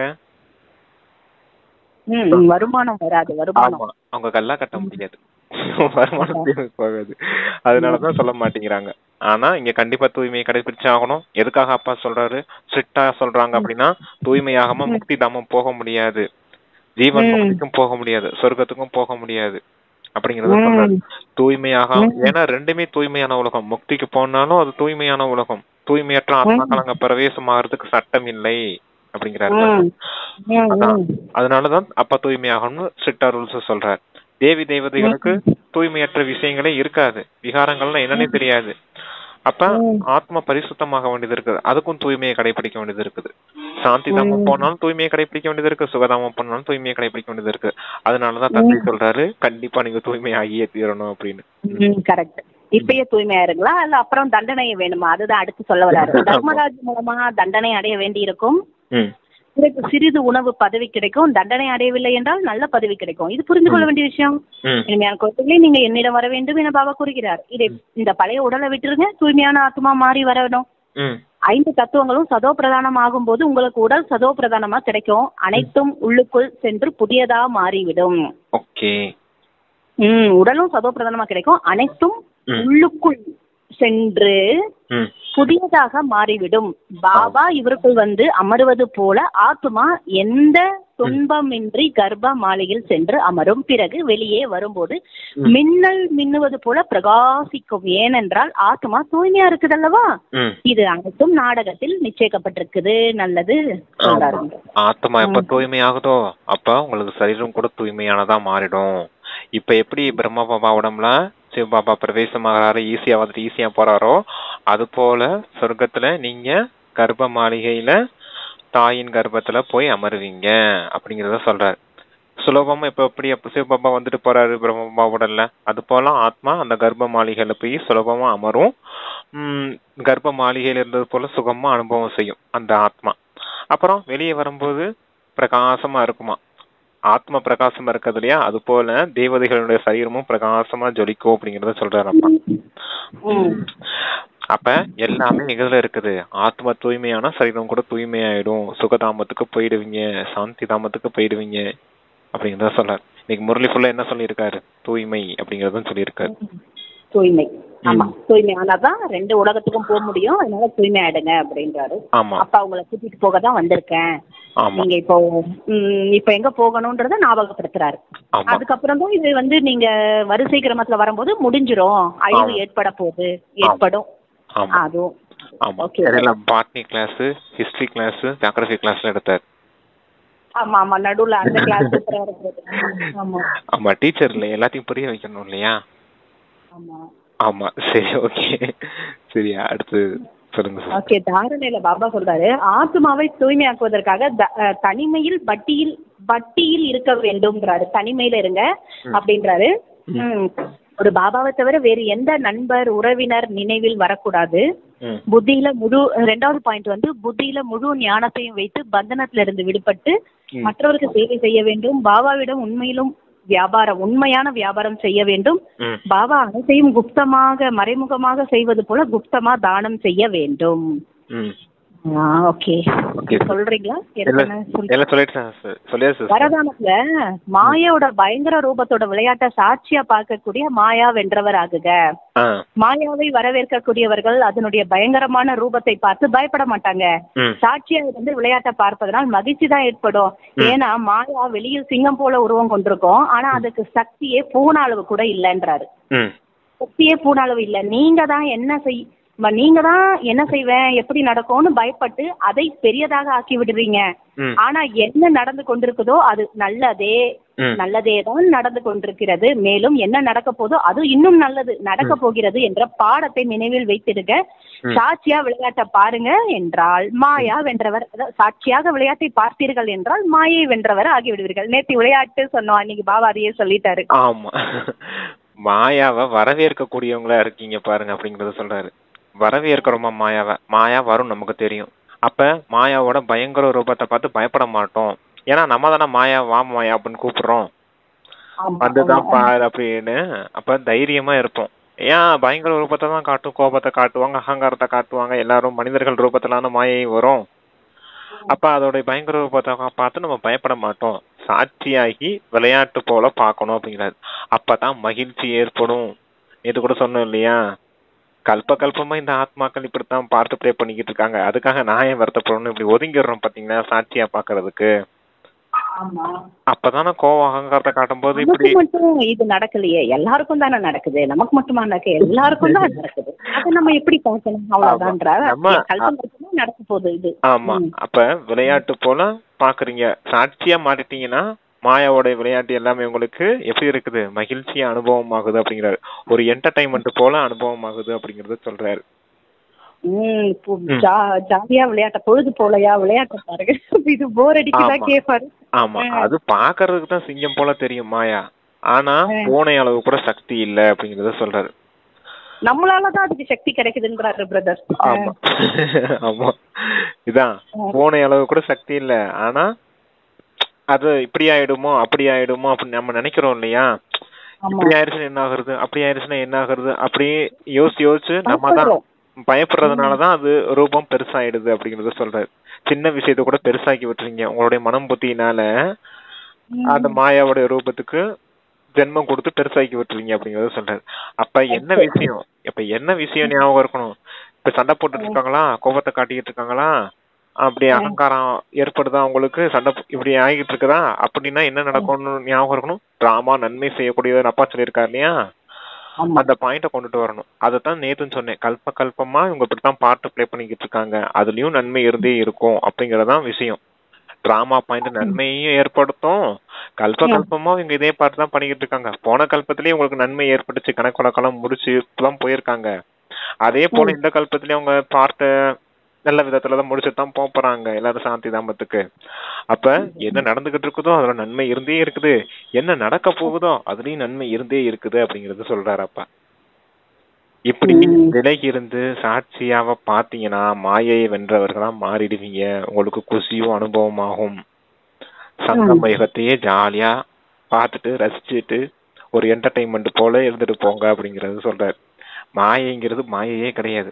ம் ம், வருமானம் வராது வருமானம் ஆமா அவங்க கல்லா கட்ட முடியாது வருமானம் தேவை போகாது அதனாலதான் சொல்ல மாட்டேங்கிறாங்க ஆனா இங்க கண்டிப்பா தூய்மையை கடைபிடிச்சு ஆகணும் எதுக்காக அப்பா சொல்றாரு ஸ்ட்ரிக்டா சொல்றாங்க அப்படின்னா தூய்மையாகாம முக்தி தாமம் போக முடியாது ஜீவன் ம். முக்திக்கும் போக முடியாது சொர்க்கத்துக்கும் போக முடியாது அப்படிங்கறத சொல்றாரு ம். தூய்மையாக ஏன்னா ரெண்டுமே தூய்மையான உலகம் முக்திக்கு போனாலும் அது தூய்மையான உலகம் தூய்மையற்ற ஆத்மாக்கள் அங்க பிரவேசமாகறதுக்கு சட்டம் இல்லை அப்படிங்கிறாரு ம். ம், அதான். ம். அதனாலதான் அப்பா தூய்மையாகணும்னு ஸ்ட்ரிக்டா ரூல்ஸ் சொல்றார் தேவி தேவதைகளுக்கு தூய்மையற்ற விஷயங்களே இருக்காது விகாரங்கள்னா என்னன்னே தெரியாது அப்ப ம். ஆத்மா பரிசுத்தமாக வேண்டியது இருக்குது அதுக்கும் தூய்மையை கடைபிடிக்க வேண்டியது இருக்குது சாந்தி தாமம் போனாலும் தூய்மையை கடைபிடிக்க வேண்டியது இருக்கு சுகதாமம் போனாலும் தூய்மையை கடைபிடிக்க வேண்டியது இருக்கு அதனாலதான் தந்தை சொல்றாரு கண்டிப்பா நீங்க தூய்மை ஆகியே தீரணும் அப்படின்னு ம் கரெக்ட் இப்பயே தூய்மையா இருங்களா இல்ல அப்புறம் தண்டனை வேணுமா அதுதான் அடுத்து சொல்ல வராரு தர்மராஜ் மூலமா தண்டனை அடைய வேண்டி இருக்கும் ம் பிறகு சிறிது உணவு பதவி கிடைக்கும் தண்டனை அடையவில்லை என்றால் நல்ல பதவி கிடைக்கும் இது புரிந்து கொள்ள வேண்டிய விஷயம் ம் இனிமையான குழந்தைகளே நீங்க என்னிடம் வர வேண்டும் என பாபா கூறுகிறார் இதை இந்த பழைய உடலை விட்டுருங்க தூய்மையான ஆத்மா மாறி வரணும் ம் ஐந்து தத்துவங்களும் சதோ பிரதானம் ஆகும்போது உங்களுக்கு உடல் சதோ பிரதானமா கிடைக்கும் அனைத்தும் உள்ளுக்குள் சென்று புதியதா மாறிவிடும் ஓகே ம் உடலும் சதோ பிரதானமா கிடைக்கும் அனைத்தும் ம். உள்ளுக்குள் சென்று ம் புதியதாக மாறிவிடும் பாபா இவருக்குள் வந்து அமருவது போல ஆத்மா எந்த துன்பமின்றி கர்ப்ப மாலையில் சென்று அமரும் பிறகு வெளியே வரும்போது மின்னல் மின்னுவது போல பிரகாசிக்கும் ஏனென்றால் ஆத்மா தூய்மையா இருக்குதல்லவா ம் இது அனைத்தும் நாடகத்தில் நிச்சயிக்கப்பட்டிருக்குது நல்லது சொல்றாரு. ஆத்மா எப்ப தூய்மையாகுதோ அப்ப உங்களுக்கு சரீரம் கூட தூய்மையானதா மாறிடும் இப்ப எப்படி பிரம்ம பாபா உடம்புல சிவ பாபா பிரவேசமாகறாரு ஈஸியா வந்துட்டு ஈஸியா போறாரோ அது போல சொர்க்கத்துல நீங்க கர்ப்ப மாளிகையில தாயின் கர்ப்பத்துல போய் அமருவீங்க அப்படிங்கறத சொல்றாரு சுலபமா இப்ப எப்படி அப்ப சிவபாபா வந்துட்டு போறாரு பிரம்மபா உடல்ல அது போல ஆத்மா அந்த கர்ப்ப மாளிகையில போய் சுலபமா அமரும் உம் கர்ப்ப மாளிகையில இருந்தது போல சுகமா அனுபவம் செய்யும் அந்த ஆத்மா அப்புறம் வெளியே வரும்போது பிரகாசமா இருக்குமா ஆத்ம பிரகாசமா இருக்குது இல்லையா அது போல தேவதைகளுடைய சரீரமும் பிரகாசமா ஜொலிக்கும் அப்படிங்கறத சொல்றாரு அப்பா ம். அப்ப எல்லாமே எதுல இருக்குது ஆத்ம தூய்மையான சரீரம் கூட தூய்மையாயிடும் சுகதாமத்துக்கு போயிடுவீங்க சாந்தி தாமத்துக்கு போயிடுவீங்க அப்படிங்கறத சொல்றாரு இன்னைக்கு முரளி ஃபுல்லா என்ன சொல்லியிருக்காரு தூய்மை அப்படிங்கறதும் சொல்லியிருக்காரு தூய்மை ஆமா தூய்மை ஆனாதான் ரெண்டு உலகத்துக்கும் போக முடியும் அதனால தூய்மை ஆயிடுங்க அப்படின்றாரு ஆமா அப்பா உங்களை கூட்டிட்டு போக தான் வந்திருக்கேன் ஆமா நீங்க இப்போ ம், இப்ப எங்க போகணும்ன்றத ஞாபகப்படுத்துறாரு ஆமா அதுக்கப்புறம் தான் இது வந்து நீங்க வரிசை கிரமத்துல வரும்போது முடிஞ்சிரும் அழிவு ஆமா. ஏற்பட போகுது ஏற்படும் ஆமா அதுவும் ஆமா Okay. இதெல்லாம் botany class history class geography கிளாஸ்ல எடுத்தார் ஆமா ஆமா நடுவுல அந்த கிளாஸ் சூப்பரா இருக்குது ஆமா ஆமா டீச்சர் இல்ல எல்லாத்தையும் புரிய வைக்கணும் இல்லையா ஆமா ஆமா சரி ஓகே சரியா அடுத்து சொல்லுங்க சார் ஓகே தாரணையில பாபா சொல்றாரு ஆத்மாவை தூய்மையாக்குவதற்காக த- அஹ், தனிமையில் பட்டியில் பட்டியில் இருக்க வேண்டும்ன்றாரு தனிமையில இருங்க அப்படின்றாரு ம். ஒரு பாபாவை தவிர வேறு எந்த நண்பர் உறவினர் நினைவில் வரக்கூடாது ம் புத்தியில முழு ரெண்டாவது பாயிண்ட் வந்து புத்தியில முழு ஞானத்தையும் வைத்து பந்தனத்துல இருந்து விடுபட்டு ம். மற்றவருக்கு சேவை செய்ய வேண்டும் பாபாவிடம் உண்மையிலும் வியாபாரம் உண்மையான வியாபாரம் செய்ய வேண்டும் ம் பாபா அனைத்தையும் குப்தமாக மறைமுகமாக செய்வது போல குப்தமா தானம் செய்ய வேண்டும் ம் ஓகே Okay. சொல்றீங்களா இல்ல என்ன சொல்றீங்க? எல்லாம் சொல்லிட்டேன் சார் சொல்லியாச்சு சார் வரதானத்துல மாயாவோட பயங்கர ரூபத்தோட விளையாட்ட சாட்சியா பார்க்கக்கூடிய மாயா வென்றவர் ஆகுக ஆ மாயாவை வரவேற்கக்கூடியவர்கள் அதனுடைய பயங்கரமான ரூபத்தை பார்த்து பயப்பட மாட்டாங்க ம் சாட்சியா இருந்து விளையாட்டை பார்ப்பதனால் மகிழ்ச்சி தான் ஏற்படும் ஏன்னா மாயா வெளியில் சிங்கம் போல உருவம் கொண்டிருக்கும் ஆனா அதுக்கு சக்தியே பூன அளவு கூட இல்லைன்றாரு ம் சக்தியே பூன அளவு இல்ல நீங்க தான் என்ன செய் ம- நீங்க தான் என்ன செய்வேன் எப்படி நடக்கும்னு பயப்பட்டு அதை பெரியதாக ஆக்கி விடுறீங்க ம் ஆனா என்ன நடந்து கொண்டிருக்குதோ அது நல்லதே ம் நல்லதே தான் நடந்து கொண்டிருக்கிறது மேலும் என்ன நடக்க போதோ அது இன்னும் நல்லது நடக்க போகிறது என்ற பாடத்தை நினைவில் வைத்திருக்க சாட்சியா விளையாட்டை பாருங்க என்றால் மாயா வென்றவர் அதாவது சாட்சியாக விளையாட்டை பார்த்தீர்கள் என்றால் மாயை வென்றவர் ஆகிவிடுவீர்கள் நேற்று விளையாட்டு சொன்னோம் அன்னைக்கு பாபா அதையே சொல்லிட்டாரு ஆமா மாயாவை வரவேற்கக்கூடியவங்களா இருக்கீங்க பாருங்க அப்படிங்கறத சொல்றாரு வரவேற்கிறோமா மாயாவை மாயா வரும் நமக்கு தெரியும் அப்ப மாயாவோட பயங்கர ரூபத்தை பார்த்து பயப்பட மாட்டோம் ஏன்னா நம்ம தானே மாயா வா மாயா அப்படின்னு கூப்பிடுறோம் ஆமா, வந்துதான் ஆமா. பாரு அப்படின்னு அப்ப தைரியமா இருப்போம் ஏன் பயங்கர ரூபத்தை தான் காட்டும் கோபத்தை காட்டுவாங்க அகங்காரத்தை காட்டுவாங்க எல்லாரும் மனிதர்கள் ரூபத்திலான மாயை வரும் அப்ப அதோட பயங்கர ரூபத்தை கா- பார்த்து நம்ம பயப்பட மாட்டோம் சாட்சியாகி விளையாட்டு போல பார்க்கணும் அப்படிங்கிறாரு அப்பதான் மகிழ்ச்சி ஏற்படும் இது கூட சொன்னோம் இல்லையா கல்ப கல்பமா இந்த ஆத்மாக்கள் இப்படித்தான் பார்த்து ப்ளே பண்ணிக்கிட்டு இருக்காங்க அதுக்காக நான் ஏன் வருத்தப்படணும் இப்படி ஒதுங்கிடுறோம் பாத்தீங்களா சாட்சியா பாக்குறதுக்கு ஆமா அப்பதானே கோவம் அகங்காரத்தை காட்டும்போது நமக்கு இப்படி மட்டும் இது நடக்கலையே எல்லாருக்கும் தானே நடக்குது நமக்கு மட்டுமா நடக்கு எல்லாருக்கும் தான் நடக்குது அதை நம்ம எப்படி பார்க்கணும் அவ்வளவுதான்ற நம்ம- கல்பம் கல்பமா நடக்க போகுது இது ஆமா ம். அப்ப விளையாட்டு போல பாக்குறீங்க சாட்சியா மாட்டிட்டீங்கன்னா மாயாவோட விளையாட்டு எல்லாமே உங்களுக்கு எப்படி இருக்குது மகிழ்ச்சியா அனுபவம் ஆகுது அப்படிங்கிறாரு ஒரு என்டர்டைன்மெண்ட் போல அனுபவம் ஆகுது அப்படிங்கறத சொல்றாரு ம், இப்போ ம். ஜா- ஜாலியா விளையாட்ட பொழுது போலையா விளையாட்ட பாருங்க இது போர் அடிக்குதா ஆமா. கேப்பாரு ஆமா ம். அது பாக்குறதுக்கு தான் சிங்கம் போல தெரியும் மாயா ஆனா ம். பூனை அளவு கூட சக்தி இல்ல அப்படிங்கறத சொல்றாரு நம்மளாலதான் அதுக்கு சக்தி கிடைக்குதுன்றாரு பிரதர் ஆமா ஆமா இதான் ம். பூனை அளவு கூட சக்தி இல்ல ஆனா அது இப்படி ஆயிடுமோ அப்படி ஆயிடுமோ அப்படின்னு நம்ம நினைக்கிறோம் இல்லையா ஆமா இப்படி ஆயிடுச்சுன்னா என்ன ஆகுறது அப்படி ஆயிடுச்சுன்னா என்ன ஆகுறது அப்படி யோசிச்சு யோசிச்சு நம்ம தான் பயப்படுறோம். பயப்படுறதுனாலதான் அது ரூபம் பெருசாயிடுது அப்படிங்கறத சொல்றாரு சின்ன விஷயத்த கூட பெருசாக்கி விட்டுறீங்க உங்களுடைய மனம் புத்தியினால ம். அந்த மாயாவுடைய ரூபத்துக்கு ஜென்மம் கொடுத்து பெருசாக்கி விட்டுறீங்க அப்படிங்கறத சொல்றாரு அப்ப என்ன விஷயம் இப்ப என்ன விஷயம் ஞாபகம் இருக்கணும் இப்ப சண்டை போட்டுட்டு இருக்காங்களா கோபத்தை காட்டிக்கிட்டு இருக்காங்களா அப்படி அகங்காரம் ஏற்படுதா உங்களுக்கு சண்டை போ- இப்படி ஆகிட்டு இருக்குதா அப்படின்னா என்ன நடக்கும்னு ஞாபகம் இருக்கணும் டிராமா நன்மை செய்யக்கூடியது அப்பா சொல்லியிருக்காரு இல்லையா ஆமா அந்த பாயிண்ட கொண்டுட்டு வரணும் அதைத்தான் நேத்துன்னு சொன்னேன் கல்ப கல்பமா இவங்க இப்படித்தான் பாட்டு ப்ளே பண்ணிக்கிட்டு இருக்காங்க அதுலயும் நன்மை இருந்தே இருக்கும் அப்படிங்கறதான் விஷயம் டிராமா பாயிண்ட் நன்மையும் ஏற்படுத்தும் கல்ப கல்பமா இவங்க இதே பாட்டு தான் பண்ணிக்கிட்டு இருக்காங்க போன கல்பத்திலேயே உங்களுக்கு நன்மை ஏற்பட்டுச்சு கணக்கு வழக்கெல்லாம் முடிச்சு இப்பதான் போயிருக்காங்க அதே போல இந்த கல்பத்திலயும் அவங்க பார்ட்ட நல்ல விதத்துல தான் முடிச்சுட்டு தான் போக போறாங்க எல்லாரும் சாந்தி தாமத்துக்கு அப்ப என்ன நடந்துகிட்டு இருக்குதோ அதுல நன்மை இருந்தே இருக்குது என்ன நடக்க போகுதோ அதுலயும் நன்மை இருந்தே இருக்குது அப்படிங்கறது சொல்றாரு அப்பா இப்படி ம். விலகி இருந்து சாட்சியாவ பாத்தீங்கன்னா மாயையை வென்றவர்களா மாறிடுவீங்க உங்களுக்கு குசியும் அனுபவமாகும் சங்கம யுகத்தையே ஜாலியா பார்த்துட்டு ரசிச்சுட்டு ஒரு என்டர்டைன்மெண்ட் போல இருந்துட்டு போங்க அப்படிங்கறது சொல்றாரு மாயைங்கிறது மாயையே கிடையாது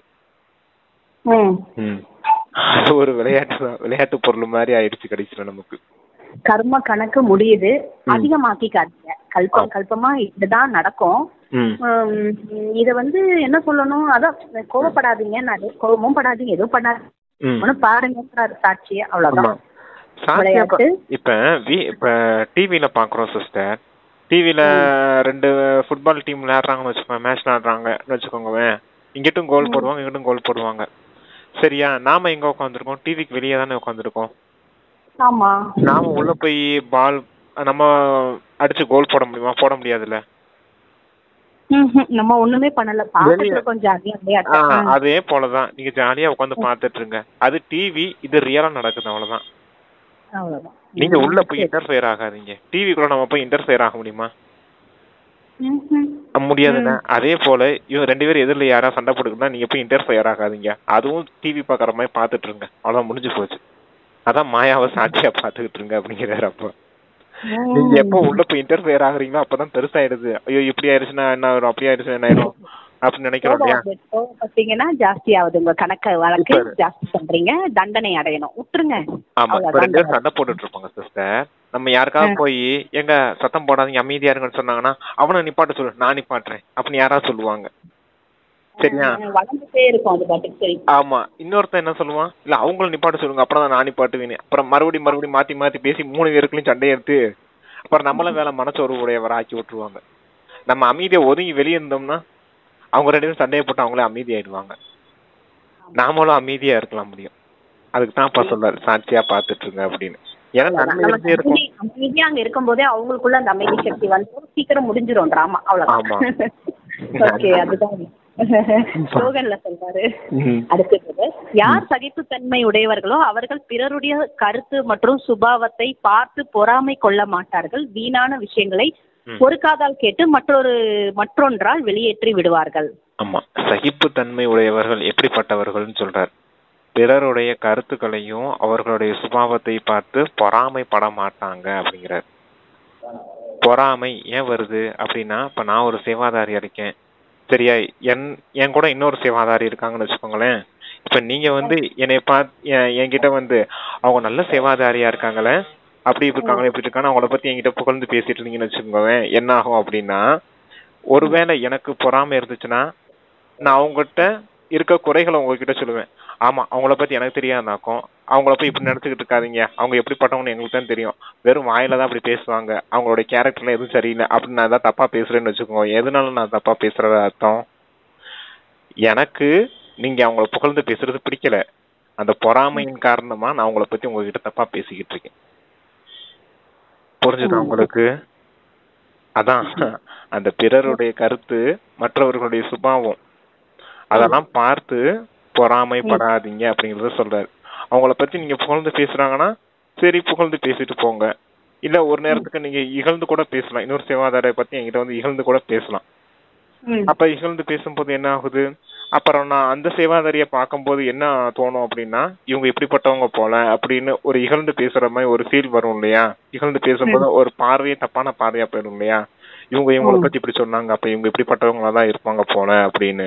ம். ம். அது ஒரு விளையாட்டு தான் விளையாட்டு பொருள் மாதிரி ஆயிடுச்சு கடைசியில நமக்கு கர்ம கணக்கு முடியுது ம். அதிகமாக்கிக்காதீங்க கல்பம் கல்பமா இதுதான் நடக்கும் ம். ஹம், இத வந்து என்ன சொல்லணும் அதான் கோவப்படாதீங்க கோபமும் படாதீங்க எதுவும் பண்ணாதீங்க ம். ஒண்ணு பாருங்கிறாரு சாட்சியா ஆமா அவ்வளவுதான் சாத்தியா பா- விளையாட்டு. இப்ப வி- இப்ப டிவில பாக்குறோம் சிஸ்டர் டிவில ரெண்டு ஃபுட்பால் டீம் விளையாடுறாங்கன்னு வச்சுக்கோங்க மேட்ச் விளையாடுறாங்கன்னு வச்சுக்கோங்க இங்கிட்டும் கோல் போடுவாங்க இங்கிட்டும் கோல் போடுவாங்க சரியா நாம எங்க உட்காந்துருக்கோம் டிவிக்கு வெளியே தானே உட்காந்துருக்கோம் ஆமா நாம உள்ள போய் பால் நம்ம அடிச்சு கோல் போட முடியுமா போட முடியாதுல்ல ம்ஹும். நம்ம ஒண்ணுமே பண்ணல பாத்துட்டு வெளிய- இருக்கோம் ஜாலியா ஆ, விளையாட்டு அதே போலதான் நீங்க ஜாலியா உட்காந்து பாத்துட்டு இருங்க அது டிவி இது ரியலா நடக்குது அவ்வளவுதான் அவ்வளவுதான் நீங்க உள்ள போய் இன்டர்ஃபியர் ஆகாதீங்க டிவி கூட நம்ம போய் இன்டர்ஃபியர் ஆக முடியுமா ம்ஹும். அஹ் முடியாதுல்ல அதே போல இவங்க ரெண்டு பேரும் எதிரில யாரா சண்டை போட்டுக்கிட்டா நீங்க போய் இன்டர்ஃபியர் ஆகாதீங்க அதுவும் டிவி பாக்குற மாதிரி பாத்துட்டு இருங்க அவ்வளவுதான் முடிஞ்சு போச்சு அதான் மாயாவை சாட்சியா பாத்துக்கிட்டு இருங்க அப்படிங்கிறாரு அப்ப நீங்க எப்போ உள்ள போய் இன்டர்ஃபியர் ஆகுறீங்களோ அப்பதான் பெருசாயிடுது ஐயோ இப்படி ஆயிடுச்சுன்னா என்ன ஆயிரும் அப்படி ஆயிடுச்சுன்னா என்ன ஆயிரும் அப்படின்னு நினைக்கிறோம் இல்லையா கோபம் கோபப்பட்டீங்கன்னா ஜாஸ்தி ஆகுது உங்க கணக்க வழக்கு இப்ப- ஜாஸ்தி பண்றீங்க தண்டனை அடையணும் விட்டுருங்க ஆமா இப்ப அவ்வளவுதான் ரெண்டு பேரும் சண்டை போட்டுட்டு இருப்பாங்க சிஸ்டர் நம்ம யாருக்காவது போய் எங்க சத்தம் போடாதீங்க அமைதியா இருங்கன்னு சொன்னாங்கன்னா அவனை நிப்பாட்ட சொல்லு நான் நிப்பாட்டுறேன் அப்படின்னு யாராவது சொல்லுவாங்க சரியா ம், வளர்ந்துட்டே இருக்கும் அது பாட்டுக்கு சரி ஆமா இன்னொருத்தன் என்ன சொல்லுவான் இல்ல அவங்கள நிப்பாட்ட சொல்லுங்க அப்புறம் தான் நான் நிப்பாட்டுவேன் அப்புறம் மறுபடியும் மறுபடியும் மாத்தி மாத்தி பேசி மூணு பேருக்குள்ளயும் சண்டையை எடுத்து அப்புறம் நம்மளும் வேலை மனச்சோர்வு உடையவரை ஆக்கி விட்டுருவாங்க நம்ம அமைதியா ஒதுங்கி வெளியே இருந்தோம்னா அவங்க ரெண்டு பேரும் சண்டையை போட்டு அவங்களே அமைதியாயிடுவாங்க நாமளும் அமைதியா இருக்கலாம் முடியும் அதுக்கு தான் அப்பா சொல்றாரு சாட்சியா பாத்துட்டு இருங்க அப்படின்னு ஏன்னா நன்மை நம்ம இருந்தே இருக்கும் அமைதி- அமைதியா அங்க இருக்கும்போதே அவங்களுக்குள்ள அந்த அமைதி சக்தி வந்து சீக்கிரம் முடிஞ்சிரும் டிராமா ஆமா. அவ்வளவுதான் ஓகே அதுதான் ஸ்லோகன்ல சொல்றாரு ம். அடுத்தது யார் சகிப்புத்தன்மை உடையவர்களோ அவர்கள் பிறருடைய கருத்து மற்றும் சுபாவத்தை பார்த்து பொறாமை கொள்ள மாட்டார்கள் வீணான விஷயங்களை ம். ஒரு காதால் கேட்டு மற்றொரு மற்றொன்றால் வெளியேற்றி விடுவார்கள் ஆமா சகிப்புத்தன்மை உடையவர்கள் எப்படிப்பட்டவர்கள்னு சொல்றார் பிறருடைய கருத்துக்களையும் அவர்களுடைய சுபாவத்தை பார்த்து பொறாமைப்பட மாட்டாங்க அப்படிங்கிறார் பொறாமை ஏன் வருது அப்படின்னா இப்ப நான் ஒரு சேவாதாரியா இருக்கேன் சரியா என் என் கூட இன்னொரு சேவாதாரி இருக்காங்கன்னு வச்சுக்கோங்களேன் இப்ப நீங்க வந்து என்னை பார்த்து என்- என்கிட்ட வந்து அவங்க நல்ல சேவாதாரியா இருக்காங்களே அப்படி இருக்காங்க இப்படி இருக்காங்க அவங்கள பத்தி என்கிட்ட புகழ்ந்து பேசிட்டு இருந்தீங்கன்னு வச்சுக்கோங்களேன் என்ன ஆகும் அப்படின்னா ஒருவேளை எனக்கு பொறாமை இருந்துச்சுன்னா நான் அவங்ககிட்ட இருக்க குறைகளை உங்ககிட்ட சொல்லுவேன் ஆமா அவங்கள பத்தி எனக்கு தெரியாதாக்கும் அவங்கள போய் இப்படி நினைச்சுக்கிட்டு இருக்காதீங்க அவங்க எப்படிப்பட்டவங்கன்னு எங்களுக்கு தான் தெரியும் வெறும் வாயில தான் அப்படி பேசுவாங்க அவங்களோட கேரக்டர்ல எதுவும் சரியில்லை அப்படின்னு நான் ஏதாவது தப்பா பேசுறேன்னு வச்சுக்கோங்க எதனால நான் தப்பா பேசுறதா அர்த்தம் எனக்கு நீங்க அவங்கள புகழ்ந்து பேசுறது பிடிக்கல அந்த பொறாமையின் காரணமா நான் அவங்கள பத்தி உங்ககிட்ட தப்பா பேசிக்கிட்டு இருக்கேன் புரிஞ்சுதா ம். உங்களுக்கு அதான் அந்த பிறருடைய கருத்து மற்றவர்களுடைய சுபாவம் அதெல்லாம் பார்த்து பொறாமைப்படாதீங்க அப்படிங்கறத சொல்றாரு அவங்கள பத்தி நீங்க புகழ்ந்து பேசுறாங்கன்னா சரி புகழ்ந்து பேசிட்டு போங்க இல்ல ஒரு நேரத்துக்கு நீங்க இகழ்ந்து கூட பேசலாம் இன்னொரு சேவாதாரை பத்தி என்கிட்ட வந்து இகழ்ந்து கூட பேசலாம் ம். அப்ப இகழ்ந்து பேசும்போது என்ன ஆகுது அப்புறம் நான் அந்த சேவாதாரிய பார்க்கும்போது என்ன தோணும் அப்படின்னா இவங்க இப்படிப்பட்டவங்க போல அப்படின்னு ஒரு இகழ்ந்து பேசுற மாதிரி ஒரு ஃபீல் வரும் இல்லையா இகழ்ந்து பேசும்போது ஒரு பார்வையே தப்பான பார்வையா போயிடும் இல்லையா இவங்க இவங்கள ம். பத்தி இப்படி சொன்னாங்க அப்ப இவங்க இப்படிப்பட்டவங்களா தான் இருப்பாங்க போல அப்படின்னு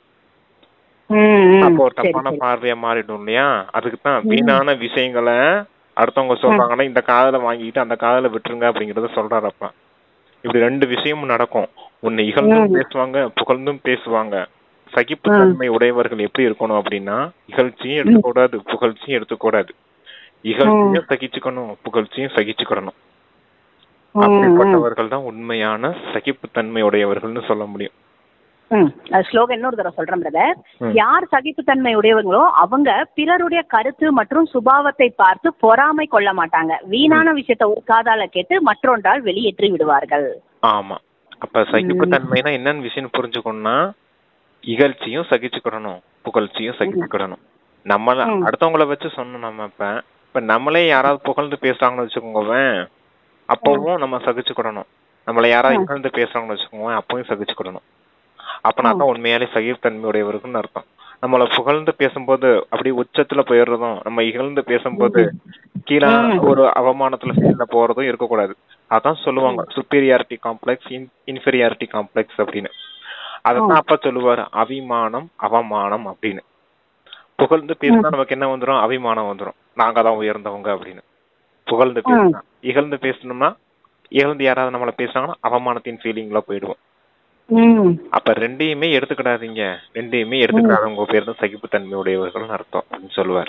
ம், ம். அப்போ ஒரு சரி, தப்பான சரி. பார்வையா மாறிடும் இல்லையா அதுக்கு தான் ம். வீணான விஷயங்களை அடுத்தவங்க சொல்றாங்கன்னா இந்த காதல வாங்கிட்டு அந்த காதல விட்டுருங்க அப்படிங்கறத சொல்றாரு அப்பா இப்படி ரெண்டு விஷயமும் நடக்கும் ஒன்னு இகழ்ந்தும் ம். பேசுவாங்க புகழ்ந்தும் பேசுவாங்க சகிப்புத்தன்மை உடையவர்கள் எப்படி இருக்கணும் அப்படின்னா இகழ்ச்சியும் எடுத்துக்கூடாது புகழ்ச்சியும் எடுத்துக்கூடாது இகழ்ச்சியும் சகிச்சுக்கணும் புகழ்ச்சியும் சகிச்சுக்கிடணும் ம், ம். அப்படிப்பட்டவர்கள் தான் உண்மையான சகிப்புத்தன்மை உடையவர்கள்னு சொல்ல முடியும் ம். அது ஸ்லோகன் இன்னொரு தடவை சொல்றேன் பிரதர் ம். யார் சகிப்புத்தன்மை உடையவங்களோ அவங்க பிறருடைய கருத்து மற்றும் சுபாவத்தை பார்த்து பொறாமை கொள்ள மாட்டாங்க வீணான விஷயத்தை ஒரு காதால கேட்டு மற்றொன்றால் வெளியேற்றி விடுவார்கள் ஆமா அப்ப சகிப்புத்தன்மைனா என்னன்னு விஷயம் புரிஞ்சுக்கணும்னா இகழ்ச்சியும் சகிச்சுக்கிடணும் புகழ்ச்சியும் சகிச்சுக்கிடணும் நம்மள ம். அடுத்தவங்கள வச்சு சொன்னோம் நம்ம இப்ப இப்ப நம்மளே யாராவது புகழ்ந்து பேசுறாங்கன்னு வச்சுக்கோங்களேன் அப்பவும் நம்ம சகிச்சுக்கிடணும் நம்மள யாராவது ம். இகழ்ந்து பேசுறாங்கன்னு வச்சுக்கோங்க அப்பவும் சகிச்சுக்கிடணும் அப்பனா தான் உண்மையாலே சகிப்புத்தன்மையுடையவர்கள்னு அர்த்தம் நம்மள புகழ்ந்து பேசும்போது அப்படியே உச்சத்துல போயிடுறதும் நம்ம இகழ்ந்து பேசும்போது கீழே ம். ஒரு அவமானத்துல ஃபீல்ல போறதும் இருக்கக்கூடாது அதான் சொல்லுவாங்க சுப்பீரியாரிட்டி காம்ப்ளெக்ஸ் இன்ஃபீரியாரிட்டி காம்ப்ளெக்ஸ் அப்படின்னு அதான் அப்ப சொல்லுவாரு அபிமானம் அவமானம் அப்படின்னு புகழ்ந்து பேசினா நமக்கு என்ன வந்துரும் அபிமானம் வந்துரும் நாங்க தான் உயர்ந்தவங்க அப்படின்னு புகழ்ந்து பேசினா இகழ்ந்து பேசணும்னா இகழ்ந்து யாராவது நம்மள பேசுனாங்கன்னா அவமானத்தின் ஃபீலிங்ல போயிடுவோம் ம். அப்ப ரெண்டையுமே எடுத்துக்கிடாதீங்க ரெண்டையுமே எடுத்துக்கிடாதவங்க பேர் தான் சகிப்புத்தன்மை உடையவர்கள்னு அர்த்தம் அப்படின்னு சொல்லுவாரு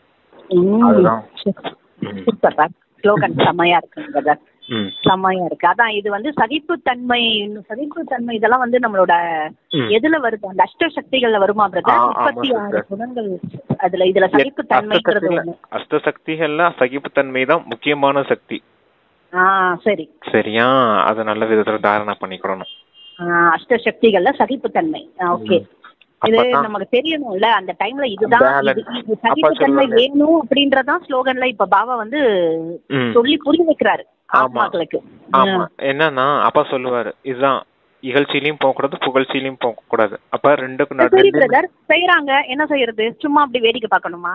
ம். அதுதான். ம். சூப்பர் சார் ஸ்லோகன் செம்மையா இருக்கு பிரதர் ம். செம்மையா இருக்கு அதான் இது வந்து சகிப்புத்தன்மை சகிப்புத்தன்மை இதெல்லாம் வந்து நம்மளோட ம். எதுல வருது அந்த அஷ்ட சக்திகள்ல வருமா ஆ, பிரதர் ஆமா முப்பத்தி ஆறு sister. குணங்கள் அதுல இதுல சகிப்புத்தன்மைங்கிறது அஷ்டசக்தியில- ஒண்ணு அஷ்டசக்திகள்ல சகிப்புத்தன்மை தான் முக்கியமான சக்தி ஆ சரி சரியா அதை நல்ல விதத்துல தாரணை பண்ணிக்கிடணும் ஆ, அஷ்ட சக்திகள்ல சகிப்புத்தன்மை ஓகே ம். இது அப்பதான் நமக்கு தெரியணும்ல அந்த டைம்ல இதுதான் Balance. இது- இது அப்பா சகிப்புத்தன்மை சொல்லுவாங்க. வேணும் அப்படின்றதான் ஸ்லோகன்ல இப்ப பாபா வந்து ம். சொல்லி புரிய வைக்கிறாரு ஆமா. ஆத்மாக்களுக்கு ஆமா என்னன்னா அப்பா சொல்லுவாரு இதுதான் இகழ்ச்சியிலயும் போக கூடாது புகழ்ச்சியிலயும் போக கூடாது அப்ப ரெண்டுக்கும் நடு- சரி ரெண்டுமே- பிரதர் செய்யறாங்க என்ன செய்யறது சும்மா அப்படி வேடிக்கை பார்க்கணுமா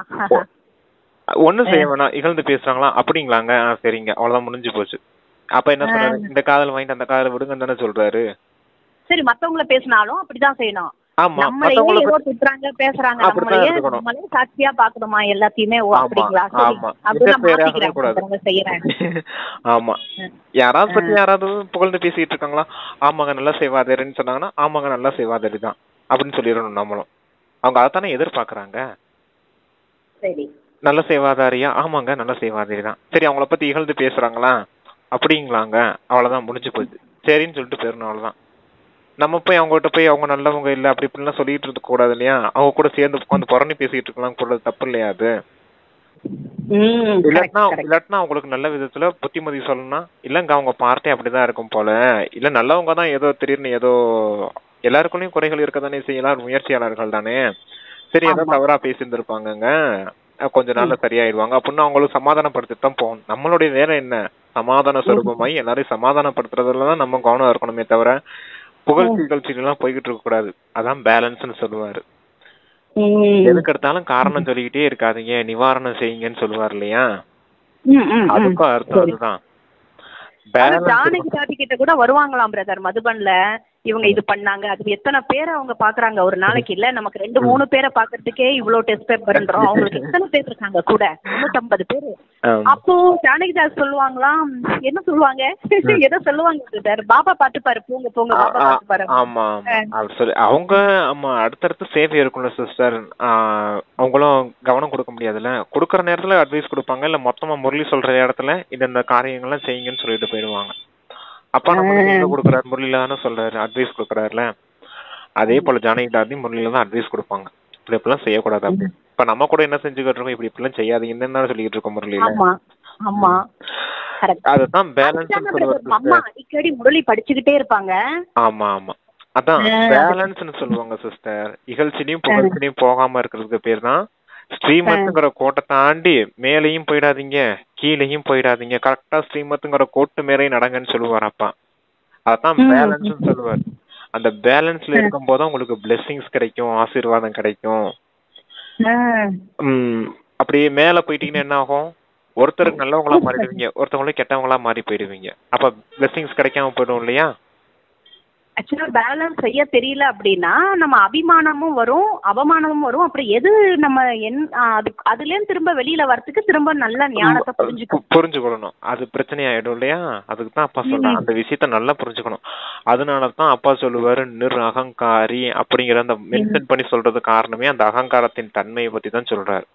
ஒண்ணும் செய்ய வேணாம் இகழ்ந்து பேசுறாங்களா அப்படிங்களாங்க ஆ, சரிங்க அவ்வளவுதான் முடிஞ்சு போச்சு அப்ப என்ன சொல்றாரு இந்த காதல் வாங்கிட்டு அந்த காதல் விடுங்கன்னு தானே சொல்றாரு சரி மத்தவங்கள பேசினாலும் அப்படிதான் செய்யணும் ஆமா நம்மளையே மத்தவங்கள ஏதோ பத்தி- திட்டுறாங்க பேசுறாங்க அப்படித்தான் நம்மளையே எடுத்துக்கணும். நம்மளே சாட்சியா பாக்கணுமா எல்லாத்தையுமே ஓ ஆமா, அப்படிங்களா சரி ஆமா. அப்படிதான் interfere ஆகவே மாத்திக்கிறேன் கூடாது. மத்தவங்க செய்யறேன் ஆமா யாராவது பத்தி யாராவது புகழ்ந்து பேசிட்டு இருக்காங்களா ஆமாங்க நல்லா செய்வாதேரின்னு சொன்னாங்கன்னா ஆமாங்க நல்லா செய்வாதேரி தான் அப்படின்னு சொல்லிடணும் நம்மளும் அவங்க அதைத்தானே எதிர்பார்க்கறாங்க சரி நல்ல சேவாதாரியா ஆமாங்க நல்ல சேவாதாரி தான் சரி அவங்கள பத்தி இகழ்ந்து பேசுறாங்களா அப்படிங்களாங்க அவ்வளவுதான் முடிஞ்சு போச்சு சரின்னு சொல்லிட்டு போயிடணும் அவ்வளவுதான் நம்ம போய் அவங்ககிட்ட போய் அவங்க நல்லவங்க இல்ல அப்படி இப்படிலாம் சொல்லிட்டு இருக்க கூடாது இல்லையா அவங்க கூட சேர்ந்து உட்காந்து புறணி பேசிட்டு இருக்கலாம் கூட தப்பு இல்லையா அது ம் correct, இல்லாட்டினா correct. இல்லாட்டினா அவங்களுக்கு நல்ல விதத்துல புத்திமதி சொல்லணும்னா இல்லங்க அவங்க பார்ட்டி அப்படிதான் இருக்கும் போல இல்ல நல்லவங்க தான் ஏதோ திடீர்னு ஏதோ எல்லாருக்குள்ளயும் குறைகள் இருக்க தானே செய்யலாம் முயற்சியாளர்கள் தானே சரி ஏதோ ஆமா. தவறா பேசியிருந்திருப்பாங்கங்க அஹ் கொஞ்ச நாள்ல சரியாயிடுவாங்க அப்படின்னு அவங்களுக்கு சமாதானப்படுத்திட்டு தான் போகணும் நம்மளுடைய வேலை என்ன சமாதான சுரூபமாய் எல்லாரையும் சமாதானப்படுத்துறதுல தான் நம்ம கவனம் இருக்கணுமே தவிர புகழ்ச்சி நிகழ்ச்சிகள் எல்லாம் போய்கிட்டு இருக்க கூடாது அதான் பேலன்ஸ்னு சொல்லுவாரு ம். எதுக்கு எடுத்தாலும் காரணம் சொல்லிக்கிட்டே இருக்காதீங்க நிவாரணம் செய்யுங்கன்னு சொல்லுவார் இல்லையா ம், ம், ம். அதுக்கும் அர்த்தம் சரி. அதுதான் பேலன்ஸ் ஜானகி தாட்டி கிட்ட கூட வருவாங்களாம் பிரதர் மதுபன்ல இவங்க இது பண்ணாங்க அது எத்தனை பேரை அவங்க பாக்குறாங்க ஒரு நாளைக்கு இல்ல நமக்கு ரெண்டு மூணு பேரை பாக்குறதுக்கே இவ்வளவு டெஸ்ட் பேப்பர்ன்றோம் அவங்களுக்கு எத்தனை பேர் இருக்காங்க கூட முன்னூத்தம்பது பேரு அப்போ ஜானகிதாஸ் சொல்லுவாங்களாம் என்ன சொல்லுவாங்க ஏதோ சொல்லுவாங்க பிரதர் பாபா பாத்துப்பாரு போங்க போங்க பாபா பாத்துப்பாரு ஆமா ஆமா அது சரி அவங்க ஆமா அடுத்தடுத்து சேவை இருக்கும்ல சிஸ்டர் அவங்களும் கவனம் கொடுக்க முடியாதுல்ல கொடுக்குற நேரத்துல அட்வைஸ் கொடுப்பாங்க இல்ல மொத்தமா முரளி சொல்ற இடத்துல இந்த இந்த காரியங்கள்லாம் செய்யுங்கன்னு சொல்லிட்டு போயிடுவாங்க அப்பா நம்ம எங்க கொடுக்குறாரு முரளில தானே சொல்றாரு அட்வைஸ் கொடுக்குறாருல அதே போல ஜானகி தாதி முரளில தான் அட்வைஸ் கொடுப்பாங்க இப்படி இப்பெல்லாம் செய்யக்கூடாது அப்படி இப்ப நம்ம கூட என்ன செஞ்சுக்கிட்டு இருக்கோம் இப்படி இப்பெல்லாம் செய்யாதீங்கன்னு தானே சொல்லிட்டு இருக்கோம் முரளில ஆமா ஆமா அதுதான் பேலன்ஸ் சொல்லுவாரு அம்மா அடிக்கடி முரளி படிச்சுக்கிட்டே இருப்பாங்க ஆமா ஆமா அதான் பேலன்ஸ்னு சொல்லுவாங்க சிஸ்டர் இகழ்ச்சிலையும் புகழ்ச்சிலையும் போகாம இருக்கிறதுக்கு பேர் தான் ஸ்ரீமத்துங்கிற கோட்டை தாண்டி மேலையும் போயிடாதீங்க கீழையும் போயிடாதீங்க கரெக்டா ஸ்ரீமத்துங்கிற கோட்டு மேலையும் நடங்கன்னு சொல்லுவார் அப்பா அதான் பேலன்ஸ் சொல்லுவார் அந்த பேலன்ஸ்ல இருக்கும் போது உங்களுக்கு பிளெஸிங்ஸ் கிடைக்கும் ஆசீர்வாதம் கிடைக்கும் உம் அப்படியே மேல போயிட்டீங்கன்னா என்ன ஆகும் ஒருத்தருக்கு நல்லவங்களா மாறிடுவீங்க ஒருத்தவங்களுக்கு கெட்டவங்களா மாறி போயிடுவீங்க அப்ப பிளெஸிங்ஸ் கிடைக்காம போயிடும் இல்லையா ஆக்சுவலா பேலன்ஸ் செய்ய தெரியல அப்படின்னா நம்ம அபிமானமும் வரும் அவமானமும் வரும் அப்புறம் எது நம்ம என் அது அதுல திரும்ப வெளியில வரதுக்கு திரும்ப நல்ல ஞானத்தை புரிஞ்சுக்கணும் புரிஞ்சுக்கணும் அது பிரச்சனை ஆயிடும் இல்லையா அதுக்கு தான் அப்பா சொல்றேன் அந்த விஷயத்த நல்லா புரிஞ்சுக்கணும் அதனால தான் அப்பா சொல்லுவாரு நிர் அகங்காரி அப்படிங்கிற அந்த மென்ஷன் பண்ணி சொல்றது காரணமே அந்த அகங்காரத்தின் தன்மையை பத்தி தான் சொல்றாரு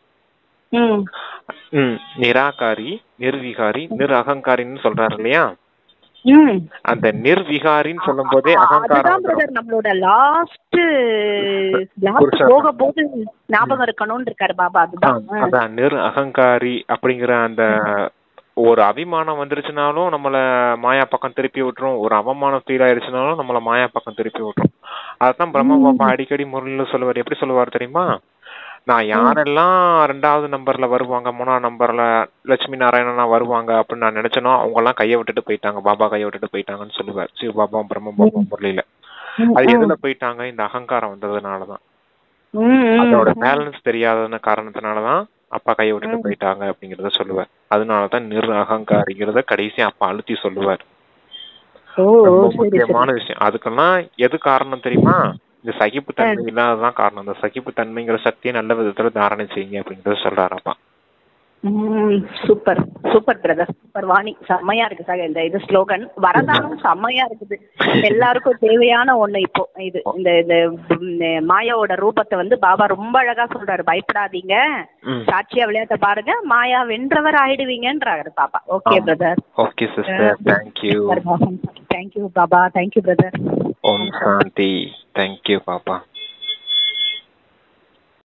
நிராகாரி நிர்விகாரி நிர் அகங்காரின்னு சொல்றாரு இல்லையா அந்த நிர்விகாரின்னு சொல்லும் போதே அகங்காரம் நம்மளோட லாஸ்ட் லாஸ்ட் போக போது ஞாபகம் இருக்கணும்னு இருக்காரு பாபா அதுதான் அதான் நிர் அகங்காரி அப்படிங்கிற அந்த ஒரு அபிமானம் வந்துருச்சுனாலும் நம்மள மாயா பக்கம் திருப்பி விட்டுரும் ஒரு அவமானம் ஃபீல் ஆயிடுச்சுனாலும் நம்மள மாயா பக்கம் திருப்பி விட்டுரும் அதான் பிரம்ம பாபா அடிக்கடி முரளில சொல்லுவார் எப்படி சொல்லுவார் தெரியுமா நான் யாரெல்லாம் ரெண்டாவது நம்பர்ல வருவாங்க மூணாவது நம்பர்ல லட்சுமி நாராயணனா வருவாங்க அப்படின்னு நான் நினைச்சனோ அவங்க எல்லாம் கைய விட்டுட்டு போயிட்டாங்க பாபா கைய விட்டுட்டு போயிட்டாங்கன்னு சொல்லுவார் சிவ பாபா பிரம்ம பாபா முரளியில அது எதுல போயிட்டாங்க இந்த அகங்காரம் வந்ததுனாலதான் அதோட பேலன்ஸ் தெரியாத காரணத்தினாலதான் அப்பா கைய விட்டுட்டு போயிட்டாங்க அப்படிங்கறத சொல்லுவார் அதனாலதான் நிர் அகங்காரிங்கிறத கடைசி அப்பா அழுத்தி சொல்லுவார் முக்கியமான விஷயம் அதுக்கெல்லாம் எது காரணம் தெரியுமா இந்த சகிப்பு தன்மை இல்லாததான் காரணம் இந்த சகிப்பு தன்மைங்கிற சக்தியை நல்ல விதத்துல தாரணை செய்யுங்க அப்படிங்கறத சொல்றாரப்பா super super brother super Vani செம்மையா இருக்கு சார் இந்த இது ஸ்லோகன் வரதானம் செம்மையா இருக்குது எல்லாருக்கும் தேவையான ஒண்ணு இப்போ இது இந்த இந்த மாயாவோட ரூபத்தை வந்து பாபா ரொம்ப அழகா சொல்றாரு பயப்படாதீங்க சாட்சியா விளையாட்ட பாருங்க மாயா வென்றவர் ஆயிடுவீங்கன்றாரு பாபா okay brother okay sister thank you thank you பாபா தேங்க் யூ பிரதர் ஓம் சாந்தி தேங்க் யூ பாப்பா